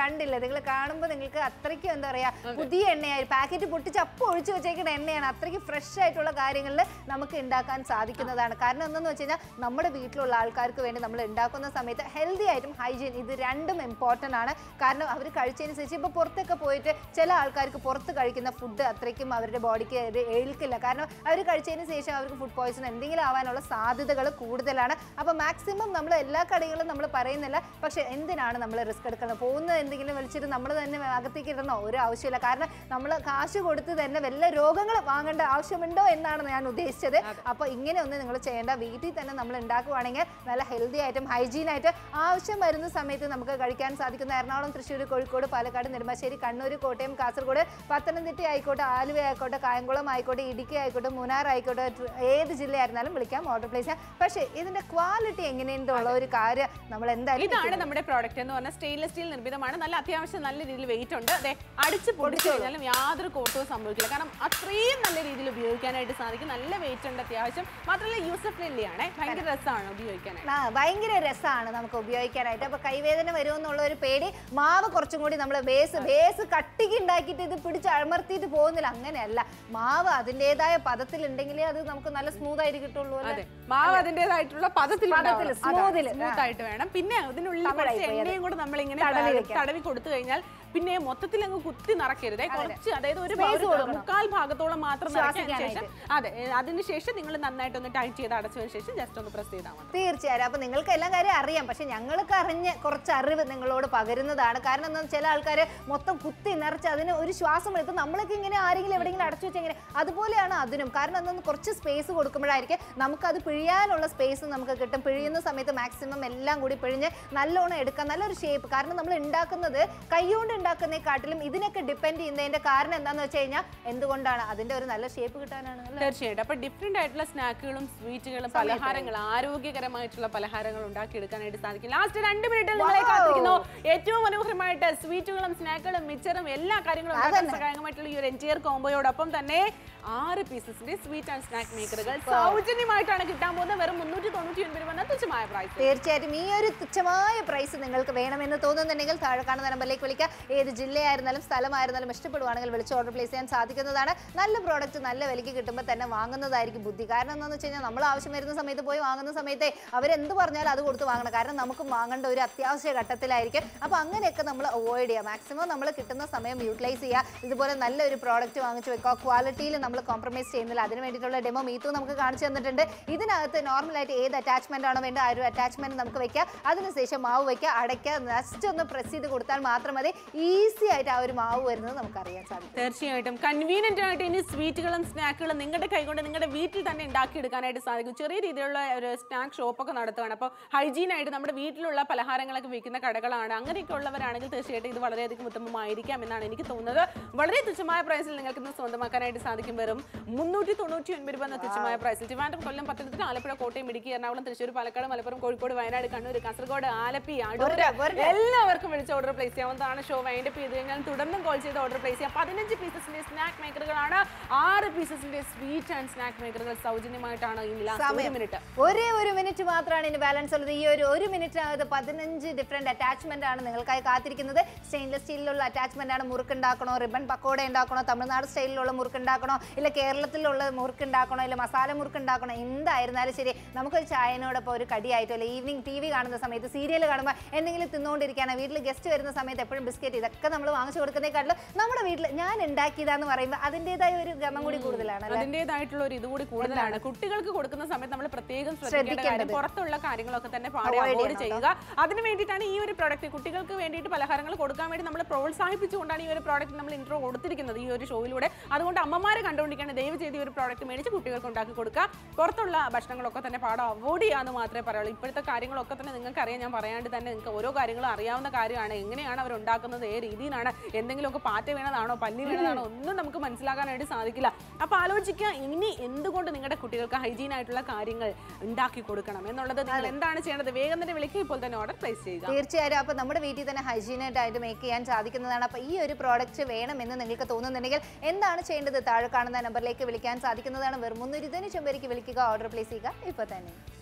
കണ്ടില്ല നിങ്ങൾ കാണുമ്പോൾ നിങ്ങൾക്ക് അത്രയ്ക്കും എന്താ പറയാ പുതിയ എണ്ണയായി പാക്കറ്റ് പൊട്ടിച്ച് അപ്പം ഒഴിച്ചു വെച്ചേക്കുന്ന എണ്ണയാണ് അത്രയ്ക്ക് ഫ്രഷ് ആയിട്ടുള്ള കാര്യങ്ങളിൽ നമുക്ക് ഉണ്ടാക്കാൻ സാധിക്കുന്നതാണ് കാരണം എന്തെന്ന് വെച്ച് കഴിഞ്ഞാൽ നമ്മുടെ വീട്ടിലുള്ള ആൾക്കാർക്ക് വേണ്ടി നമ്മൾ ഉണ്ടാക്കുന്ന സമയത്ത് ഹെൽത്തി ആയിട്ടും ഹൈജീൻ ഇത് രണ്ടും ഇമ്പോർട്ടൻ്റ് ആണ് കാരണം അവർ കഴിച്ചതിന് ശേഷം ഇപ്പോൾ പുറത്തൊക്കെ പോയിട്ട് ചില ആൾക്കാർക്ക് പുറത്ത് കഴിക്കുന്ന ഫുഡ് അത്രയ്ക്കും അവരുടെ ബോഡിക്ക് ഏൽക്കില്ല കാരണം അവർ കഴിച്ചതിന് ശേഷം അവർക്ക് ഫുഡ് പോയ്സൺ എന്തെങ്കിലും ആവാനുള്ള സാധ്യതകൾ കൂടുതലാണ് അപ്പോൾ മാക്സിമം നമ്മൾ എല്ലാ കടകളും നമ്മൾ പറയുന്നില്ല പക്ഷേ എന്തിനാണ് നമ്മൾ റിസ്ക് എടുക്കുന്നത് പോകുന്നത് എന്തെങ്കിലും വിളിച്ചിട്ട് നമ്മൾ തന്നെ അകത്തേക്ക് ഇടണോ ഒരു ആവശ്യമില്ല കാരണം നമ്മൾ കാശ് കൊടുത്ത് തന്നെ വല്ല രോഗങ്ങൾ വാങ്ങേണ്ട ആവശ്യമുണ്ടോ എന്നാണ് ഞാൻ ഉദ്ദേശിച്ചത് അപ്പോൾ ഇങ്ങനെ ഒന്ന് നിങ്ങൾ ചെയ്യേണ്ട വീട്ടിൽ തന്നെ നമ്മൾ ഉണ്ടാക്കുവാണെങ്കിൽ നല്ല ഹെൽത്തി ആയിട്ടും ഹൈജീൻ ആയിട്ട് ആവശ്യം വരുന്ന സമയത്ത് നമുക്ക് കഴിക്കാൻ സാധിക്കുന്ന എറണാകുളം തൃശ്ശൂർ കോഴിക്കോട് പാലക്കാട് നെടുമ്പാശ്ശേരി കണ്ണൂർ കോട്ടയം കാസർഗോഡ് പത്തനംതിട്ട ആയിക്കോട്ടെ ആലുവ ആയിക്കോട്ടെ കായംകുളം ആയിക്കോട്ടെ ഇടുക്കി ആയിക്കോട്ടെ മൂന്നാർ ആയിക്കോട്ടെ ട്ര- ഏത് ജില്ലയായിരുന്നാലും വിളിക്കാം ഓർഡർ പ്ലേസ് ചെയ്യാം പക്ഷേ ഇതിന്റെ ക്വാളിറ്റി എങ്ങനെയുണ്ടെന്നുള്ള ഒരു കാര്യം നമ്മൾ എന്തായാലും ഇതാണ് നമ്മുടെ പ്രോഡക്റ്റ് എന്ന് പറഞ്ഞാൽ സ്റ്റെയിൻലെസ് സ്റ്റീൽ നിർമ്മിതമാണ് നല്ല അത്യാവശ്യം നല്ല രീതിയിൽ വെയിറ്റ് ഉണ്ട് അതെ അടിച്ച് പൊടിച്ചു കഴിഞ്ഞാലും യാതൊരു കോട്ടവും സംഭവിക്കില്ല കാരണം അത്രയും നല്ല രീതിയിൽ ഉപയോഗിക്കാനായിട്ട് സാധിക്കും നല്ല വെയിറ്റ് ഉണ്ട് അത്യാവശ്യം മാത്രമല്ല യൂസർ ഫ്രണ്ട്ലി ആണ് ഭയങ്കര രസമാണ് ഉപയോഗിക്കാനായിട്ട് ആ, ഭയങ്കര രസമാണ് നമുക്ക് ഉപയോഗിക്കാനായിട്ട് അപ്പൊ കൈവേദന വരുമെന്നുള്ള ഒരു പേടി മാവ് കുറച്ചും കൂടി നമ്മൾ ബേസ് ബേസ് കട്ടിക്ക് ഉണ്ടാക്കിയിട്ട് ഇത് പിടിച്ച് അമർത്തിയിട്ട് പോകുന്നില്ല അങ്ങനെയല്ല മാവ് അതിൻ്റെതായ പദത്തിലുണ്ടെങ്കിലേ അത് നമുക്ക് നല്ല സ്മൂത്ത് ആയിട്ട് കിട്ടുള്ളൂ അല്ലേ? അതെ മാവ് അതിന്റേതായിട്ടുള്ള പദത്തിൽ പദത്തില്, smooth ല്. സ്മൂത്ത് ആയിട്ട് വേണം പിന്നെ ഇതിനുള്ളിൽ തമിഴായി കുറച്ച് പോയി അത്. എണ്ണയും കൂടെ നമ്മൾ ഇങ്ങനെ തടവി വെക്കാം. തടവി കൊടുത്തു കഴിഞ്ഞാൽ പിന്നെ മൊത്തത്തിൽ അങ്ങ് കുത്തി നിറക്കരുതേ കുറച്ച് അതായത് ഒരു Space ഒരു കൊടുക്കണം. മുക്കാൽ ഭാഗത്തോളം മാത്രം നിറയ്ക്കാൻ ശേഷം ശ്വാസിക്കാനായിട്ട്. അതെ ഏ, അതിനുശേഷം നിങ്ങൾ നന്നായിട്ട് ഒന്ന് ടൈറ്റ് ചെയ്ത് അടച്ചതിന് ശേഷം ജസ്റ്റ് ഒന്ന് പ്രസ് ചെയ്താൽ മതി തീർച്ചയായും അപ്പൊ നിങ്ങൾക്ക് എല്ലാ കാര്യം അറിയാം പക്ഷെ ഞങ്ങൾക്ക് അറിഞ്ഞ് കുറച്ച് അറിവ് നിങ്ങളോട് പകരുന്നതാണ് കാരണം എന്താ ചില ആൾക്കാർ മൊത്തം കുത്തി നിറച്ച് അതിന് ഒരു ശ്വാസം എടുക്കും നമ്മളൊക്കെ ഇങ്ങനെ ആരെങ്കിലും എവിടെയെങ്കിലും അടച്ചു വെച്ചാൽ എങ്ങനെ അതുപോലെയാണ് അതിനും കാരണം എന്താ കുറച്ച് സ്പേസ് കൊടുക്കുമ്പോഴായിരിക്കും നമുക്കത് പിഴിയാനുള്ള സ്പേസ് നമുക്ക് കിട്ടും പിഴിയുന്ന സമയത്ത് മാക്സിമം എല്ലാം കൂടി പിഴിഞ്ഞ് നല്ലോണം എടുക്കാം നല്ലൊരു ഷേപ്പ് കാരണം നമ്മൾ ഉണ്ടാക്കുന്നത് കൈകൊണ്ട് ഉണ്ടാക്കുന്നതിനെക്കാട്ടിലും ഇതിനൊക്കെ ഡിപ്പെൻഡ് ചെയ്യുന്നതിന്റെ കാരണം എന്താണെന്ന് വെച്ച് കഴിഞ്ഞാൽ എന്തുകൊണ്ടാണ് അതിന്റെ ഒരു നല്ല ഷേപ്പ് കിട്ടാനാണ് അല്ലേ? തീർച്ചയായിട്ടും അപ്പൊ ഡിഫറെന്റ് ആയിട്ടുള്ള സ്നാക്കുകളും സ്വീറ്റുകളും പലഹാരങ്ങൾ ആരോഗ്യകരമായിട്ടുള്ള പലഹാരങ്ങൾ ഉണ്ടാക്കിയെടുക്കാനായിട്ട് സാധിക്കും ലാസ്റ്റ് രണ്ട് മിനിറ്റിൽ നിങ്ങളെ Wow. കാത്തിരിക്കുന്നു ഏറ്റവും മനോഹരമായിട്ട് സ്വീറ്റുകളും സ്നാക്കുകളും മിച്ചറും എല്ലാ കാര്യങ്ങളും ഉണ്ടാക്കാൻ അതന്നെ. സഹായകമായിട്ടുള്ള ഈ ഒരു എൻറ്റിയർ കോംബോയോടൊപ്പം തന്നെ ആറ് പീസസിന്റെ സ്വീറ്റ് ആൻഡ് സ്നാക്ക് മേക്കറുകൾ സൗജന്യമായിട്ടാണ് കിട്ടാൻ പോകുന്നത് വെറും മുന്നൂറ്റി തൊണ്ണൂറ്റി ഒൻപത് രൂപ എന്ന തുച്ഛമായ പ്രൈസ് തീർച്ചയായിട്ടും ഈ ഒരു തുച്ഛമായ പ്രൈസ് നിങ്ങൾക്ക് വേണമെന്ന് തോന്നുന്നുണ്ടെങ്കിൽ താഴെ കാണുന്ന നമ്പറിലേക്ക് വിളിക്കുക ഏത് ജില്ലയായിരുന്നാലും സ്ഥലമായിരുന്നാലും ഇഷ്ടപ്പെടുവാണെങ്കിൽ വിളിച്ച് ഓർഡർ പ്ലേസ് ചെയ്യാൻ സാധിക്കുന്നതാണ് നല്ല പ്രോഡക്റ്റ് നല്ല വിലയ്ക്ക് കിട്ടുമ്പോൾ തന്നെ വാങ്ങുന്നതായിരിക്കും ബുദ്ധി കാരണം എന്താണെന്ന് വെച്ച് കഴിഞ്ഞാൽ നമ്മൾ ആവശ്യം വരുന്ന സമയത്ത് പോയി വാങ്ങുന്ന സമയത്ത് അവരെന്ത് പറഞ്ഞാലും അത് കൊടുത്ത് വാങ്ങണം കാരണം നമുക്ക് വാങ്ങേണ്ട ഒരു അത്യാവശ്യ ഘട്ടത്തിലായിരിക്കും അപ്പോൾ അങ്ങനെയൊക്കെ നമ്മൾ അവോയ്ഡ് ചെയ്യുക മാക്സിമം നമ്മൾ കിട്ടുന്ന സമയം യൂട്ടിലൈസ് ചെയ്യുക ഇതുപോലെ നല്ലൊരു പ്രോഡക്റ്റ് വാങ്ങിച്ച് വെക്കുക ക്വാളിറ്റിയിൽ നമ്മൾ കോംപ്രമൈസ് ചെയ്യുന്നില്ല അതിന് വേണ്ടിയിട്ടുള്ള ഡെമോ മീത്തു നമുക്ക് കാണിച്ചു തന്നിട്ടുണ്ട് ഇതിനകത്ത് നോർമലായിട്ട് ഏത് അറ്റാച്ച്മെന്റ് ആണോ വേണ്ട ആ ഒരു അറ്റാച്ച്മെന്റ് നമുക്ക് വെക്കുക അതിനുശേഷം മാവ് വെക്കുക അടയ്ക്കുക ജസ്റ്റ് ഒന്ന് പ്രസ് ചെയ്ത് കൊടുത്താൽ മാത്രം മതി ഈസി ആയിട്ട് ആ ഒരു മാവ് വരുന്നത് നമുക്ക് അറിയാൻ സാധിക്കും തീർച്ചയായിട്ടും കൺവീനിയന്റ് ആയിട്ട് ഇനി സ്വീറ്റുകളും സ്നാക്കുകളും നിങ്ങളുടെ കൈകൊണ്ട് നിങ്ങളുടെ വീട്ടിൽ തന്നെ ഉണ്ടാക്കിയെടുക്കാനായിട്ട് സാധിക്കും ചെറിയ രീതിയിലുള്ള ഒരു സ്നാക്ക് ഷോപ്പൊക്കെ നടത്തുകയാണ് അപ്പോൾ ഹൈജീൻ ആയിട്ട് നമ്മുടെ വീട്ടിലുള്ള പലഹാരങ്ങളൊക്കെ വിൽക്കുന്ന കടകളാണ് അങ്ങനെയൊക്കെ ഉള്ളവരാണെങ്കിൽ തീർച്ചയായിട്ടും ഇത് വളരെയധികം ഉത്തമമായിരിക്കാം എന്നാണ് എനിക്ക് തോന്നുന്നത് വളരെ തുച്ഛമായ പ്രൈസിൽ നിങ്ങൾക്ക് ഇന്ന് സ്വന്തമാക്കാനായിട്ട് സാധിക്കും വെറും മുന്നൂറ്റി തൊണ്ണൂറ്റി ഒൻപത് രൂപ എന്ന തുച്ഛമായ പ്രൈസിൽ ട്രിവാൻഡ്രം കൊല്ലം പത്തനംതിട്ട ആലപ്പുഴ കോട്ടയം ഇടുക്കി എറണാകുളം തൃശ്ശൂർ പാലക്കാട് മലപ്പുറം കോഴിക്കോട് വയനാട് കണ്ണൂർ കാസർഗോഡ് ആലപ്പി അടൂർ വെറുതെ, വെറുതെ. എല്ലാവർക്കും വിളിച്ച് ഓർഡർ പ്ലേസ് ചെയ്യാവുന്നതാണ് ഷോ വൈൻഡ് അപ്പ് ചെയ്ത് കഴിഞ്ഞാൽ തുടർന്നും കോൾ ചെയ്ത് ഓർഡർ പ്ലേസ് ചെയ്യാം പതിനഞ്ച് പീസസിന്റെ സ്നാക്ക് മേക്കറുകളാണ് ആറ് പീസസിന്റെ സ്വീറ്റ് ആൻഡ് സ്നാക്ക് മേക്കറുകൾ സൗജന്യമായിട്ടാണ് ഈ ലാസ്റ്റ് ഒരു സമയം. മിനിറ്റ് ഒരേ ഒരു മിനിറ്റ് മാത്രമാണ് ഇനി ബാലൻസ് ഉള്ളത് ഈ ഒരു ഒരു മിനിറ്റിനകത്ത് പതിനഞ്ച് ഡിഫറെന്റ് അറ്റാച്ച്മെന്റ് ആണ് നിങ്ങൾക്കായി കാത്തിരിക്കുന്നത് സ്റ്റെയിൻലെസ് സ്റ്റീലിലുള്ള അറ്റാച്ച്മെന്റ് ആണ് മുറുക്ക് ഉണ്ടാക്കണോ റിബൺ പക്കോട ഉണ്ടാക്കണോ തമിഴ്നാട് സ്റ്റൈലിലുള്ള മുറുക്ക് ഉണ്ടാക്കണോ ഇല്ല കേരളത്തിലുള്ള മുറുക്ക് ഉണ്ടാക്കണോ ഇല്ല മസാല മുറുക്ക് ഉണ്ടാക്കണോ എന്തായിരുന്നാലും ശരി നമുക്കൊരു ചായനോടൊപ്പം ഒരു കടിയായിട്ടോ അല്ലെ ഈവനിങ് ടി വി കാണുന്ന സമയത്ത് സീരിയൽ കാണുമ്പോൾ എന്തെങ്കിലും തിന്നുകൊണ്ടിരിക്കുകയാണ് വീട്ടിൽ ഗസ്റ്റ് വരുന്ന സമയത്ത് എപ്പോഴും ബിസ്ക്കറ്റ് ഇതൊക്കെ നമ്മൾ വാങ്ങിച്ചു കൊടുക്കുന്നതിനെക്കാട്ടിലും നമ്മുടെ വീട്ടിൽ ഞാൻ ഉണ്ടാക്കിയതാന്ന് പറയുമ്പോൾ അതിൻ്റെതായ ഒരു ഗമം കൂടി കൂടുതലാണ് അല്ലേ അതിന്റേതായിട്ടുള്ള ഒരു ഇത് കൂടി കൂടുതലാണ് കുട്ടികൾക്ക് കൊടുക്കുന്ന സമയത്ത് നമ്മൾ പ്രത്യേകം ശ്രദ്ധിക്കേണ്ട കാര്യം ശ്രദ്ധിക്കേണ്ടത്. പുറത്തുള്ള കാര്യങ്ങളൊക്കെ തന്നെ പാടെ Avoid അവോയ്ഡ് ചെയ്യണം ചെയ്യുക അതിന് വേണ്ടിയിട്ടാണ് ഈ ഒരു പ്രോഡക്റ്റ് കുട്ടികൾക്ക് വേണ്ടിയിട്ട് പലഹാരങ്ങൾ കൊടുക്കാൻ വേണ്ടി നമ്മൾ പ്രോത്സാഹിപ്പിച്ചുകൊണ്ടാണ് ഈ ഒരു പ്രോഡക്റ്റ് നമ്മൾ ഇൻട്രോ കൊടുത്തിരിക്കുന്നത് ഈ ഒരു ഷോയിലൂടെ അതുകൊണ്ട് അമ്മമാരെ കണ്ടുകൊണ്ടിരിക്കുകയാണ് ദയവ് ചെയ്ത് ഈ ഒരു പ്രോഡക്റ്റ് മേടിച്ച് കുട്ടികൾക്ക് ഉണ്ടാക്കി കൊടുക്കുക പുറത്തുള്ള ഭക്ഷണങ്ങളൊക്കെ തന്നെ പാടെ അവോയ്ഡ് ചെയ്യാന്ന് മാത്രമേ പറയുള്ളൂ ഇപ്പോഴത്തെ കാര്യങ്ങളൊക്കെ തന്നെ നിങ്ങൾക്ക് അറിയാം ഞാൻ പറയാണ്ട് തന്നെ നിങ്ങൾക്ക് ഓരോ കാര്യങ്ങളും അറിയാവുന്ന കാര്യമാണ് എങ്ങനെയാണ് അവർ ഉണ്ടാക്കുന്നത് ഏത് രീതിയിലാണ് എന്തെങ്കിലുമൊക്കെ പാറ്റ വീണതാണോ പല്ലി വീണതാണോ ഒന്നും നമുക്ക് മനസ്സിലാക്കാനായിട്ട് സാധിക്കില്ല അപ്പൊ ആലോചിക്കുക ഇനി എന്തുകൊണ്ട് നിങ്ങളുടെ കുട്ടികൾക്ക് ഹൈജീൻ ആയിട്ടുള്ള കാര്യങ്ങൾ ഉണ്ടാക്കി കൊടുക്കണം എന്നുള്ളത് നിങ്ങൾ എന്താണ് ചെയ്യേണ്ടത് വേഗം തന്നെ വിളിക്കുക ഇപ്പോൾ തന്നെ ഓർഡർ പ്ലേസ് ചെയ്യുക തീർച്ചയായും അപ്പൊ നമ്മുടെ വീട്ടിൽ തന്നെ ഹൈജീനായിട്ട് ആയിട്ട് മേക്ക് ചെയ്യാൻ സാധിക്കുന്നതാണ് അപ്പൊ ഈ ഒരു പ്രോഡക്റ്റ് വേണമെന്ന് നിങ്ങൾക്ക് തോന്നുന്നുണ്ടെങ്കിൽ എന്താണ് ചെയ്യേണ്ടത് താഴെ കാണുന്ന നമ്പറിലേക്ക് വിളിക്കാൻ സാധിക്കുന്നതാണ് വെറും മുന്നൂറ്റി തൊണ്ണൂറ്റി വിളിക്കുക ഓർഡർ പ്ലേസ് ചെയ്യുക ഇപ്പൊ തന്നെ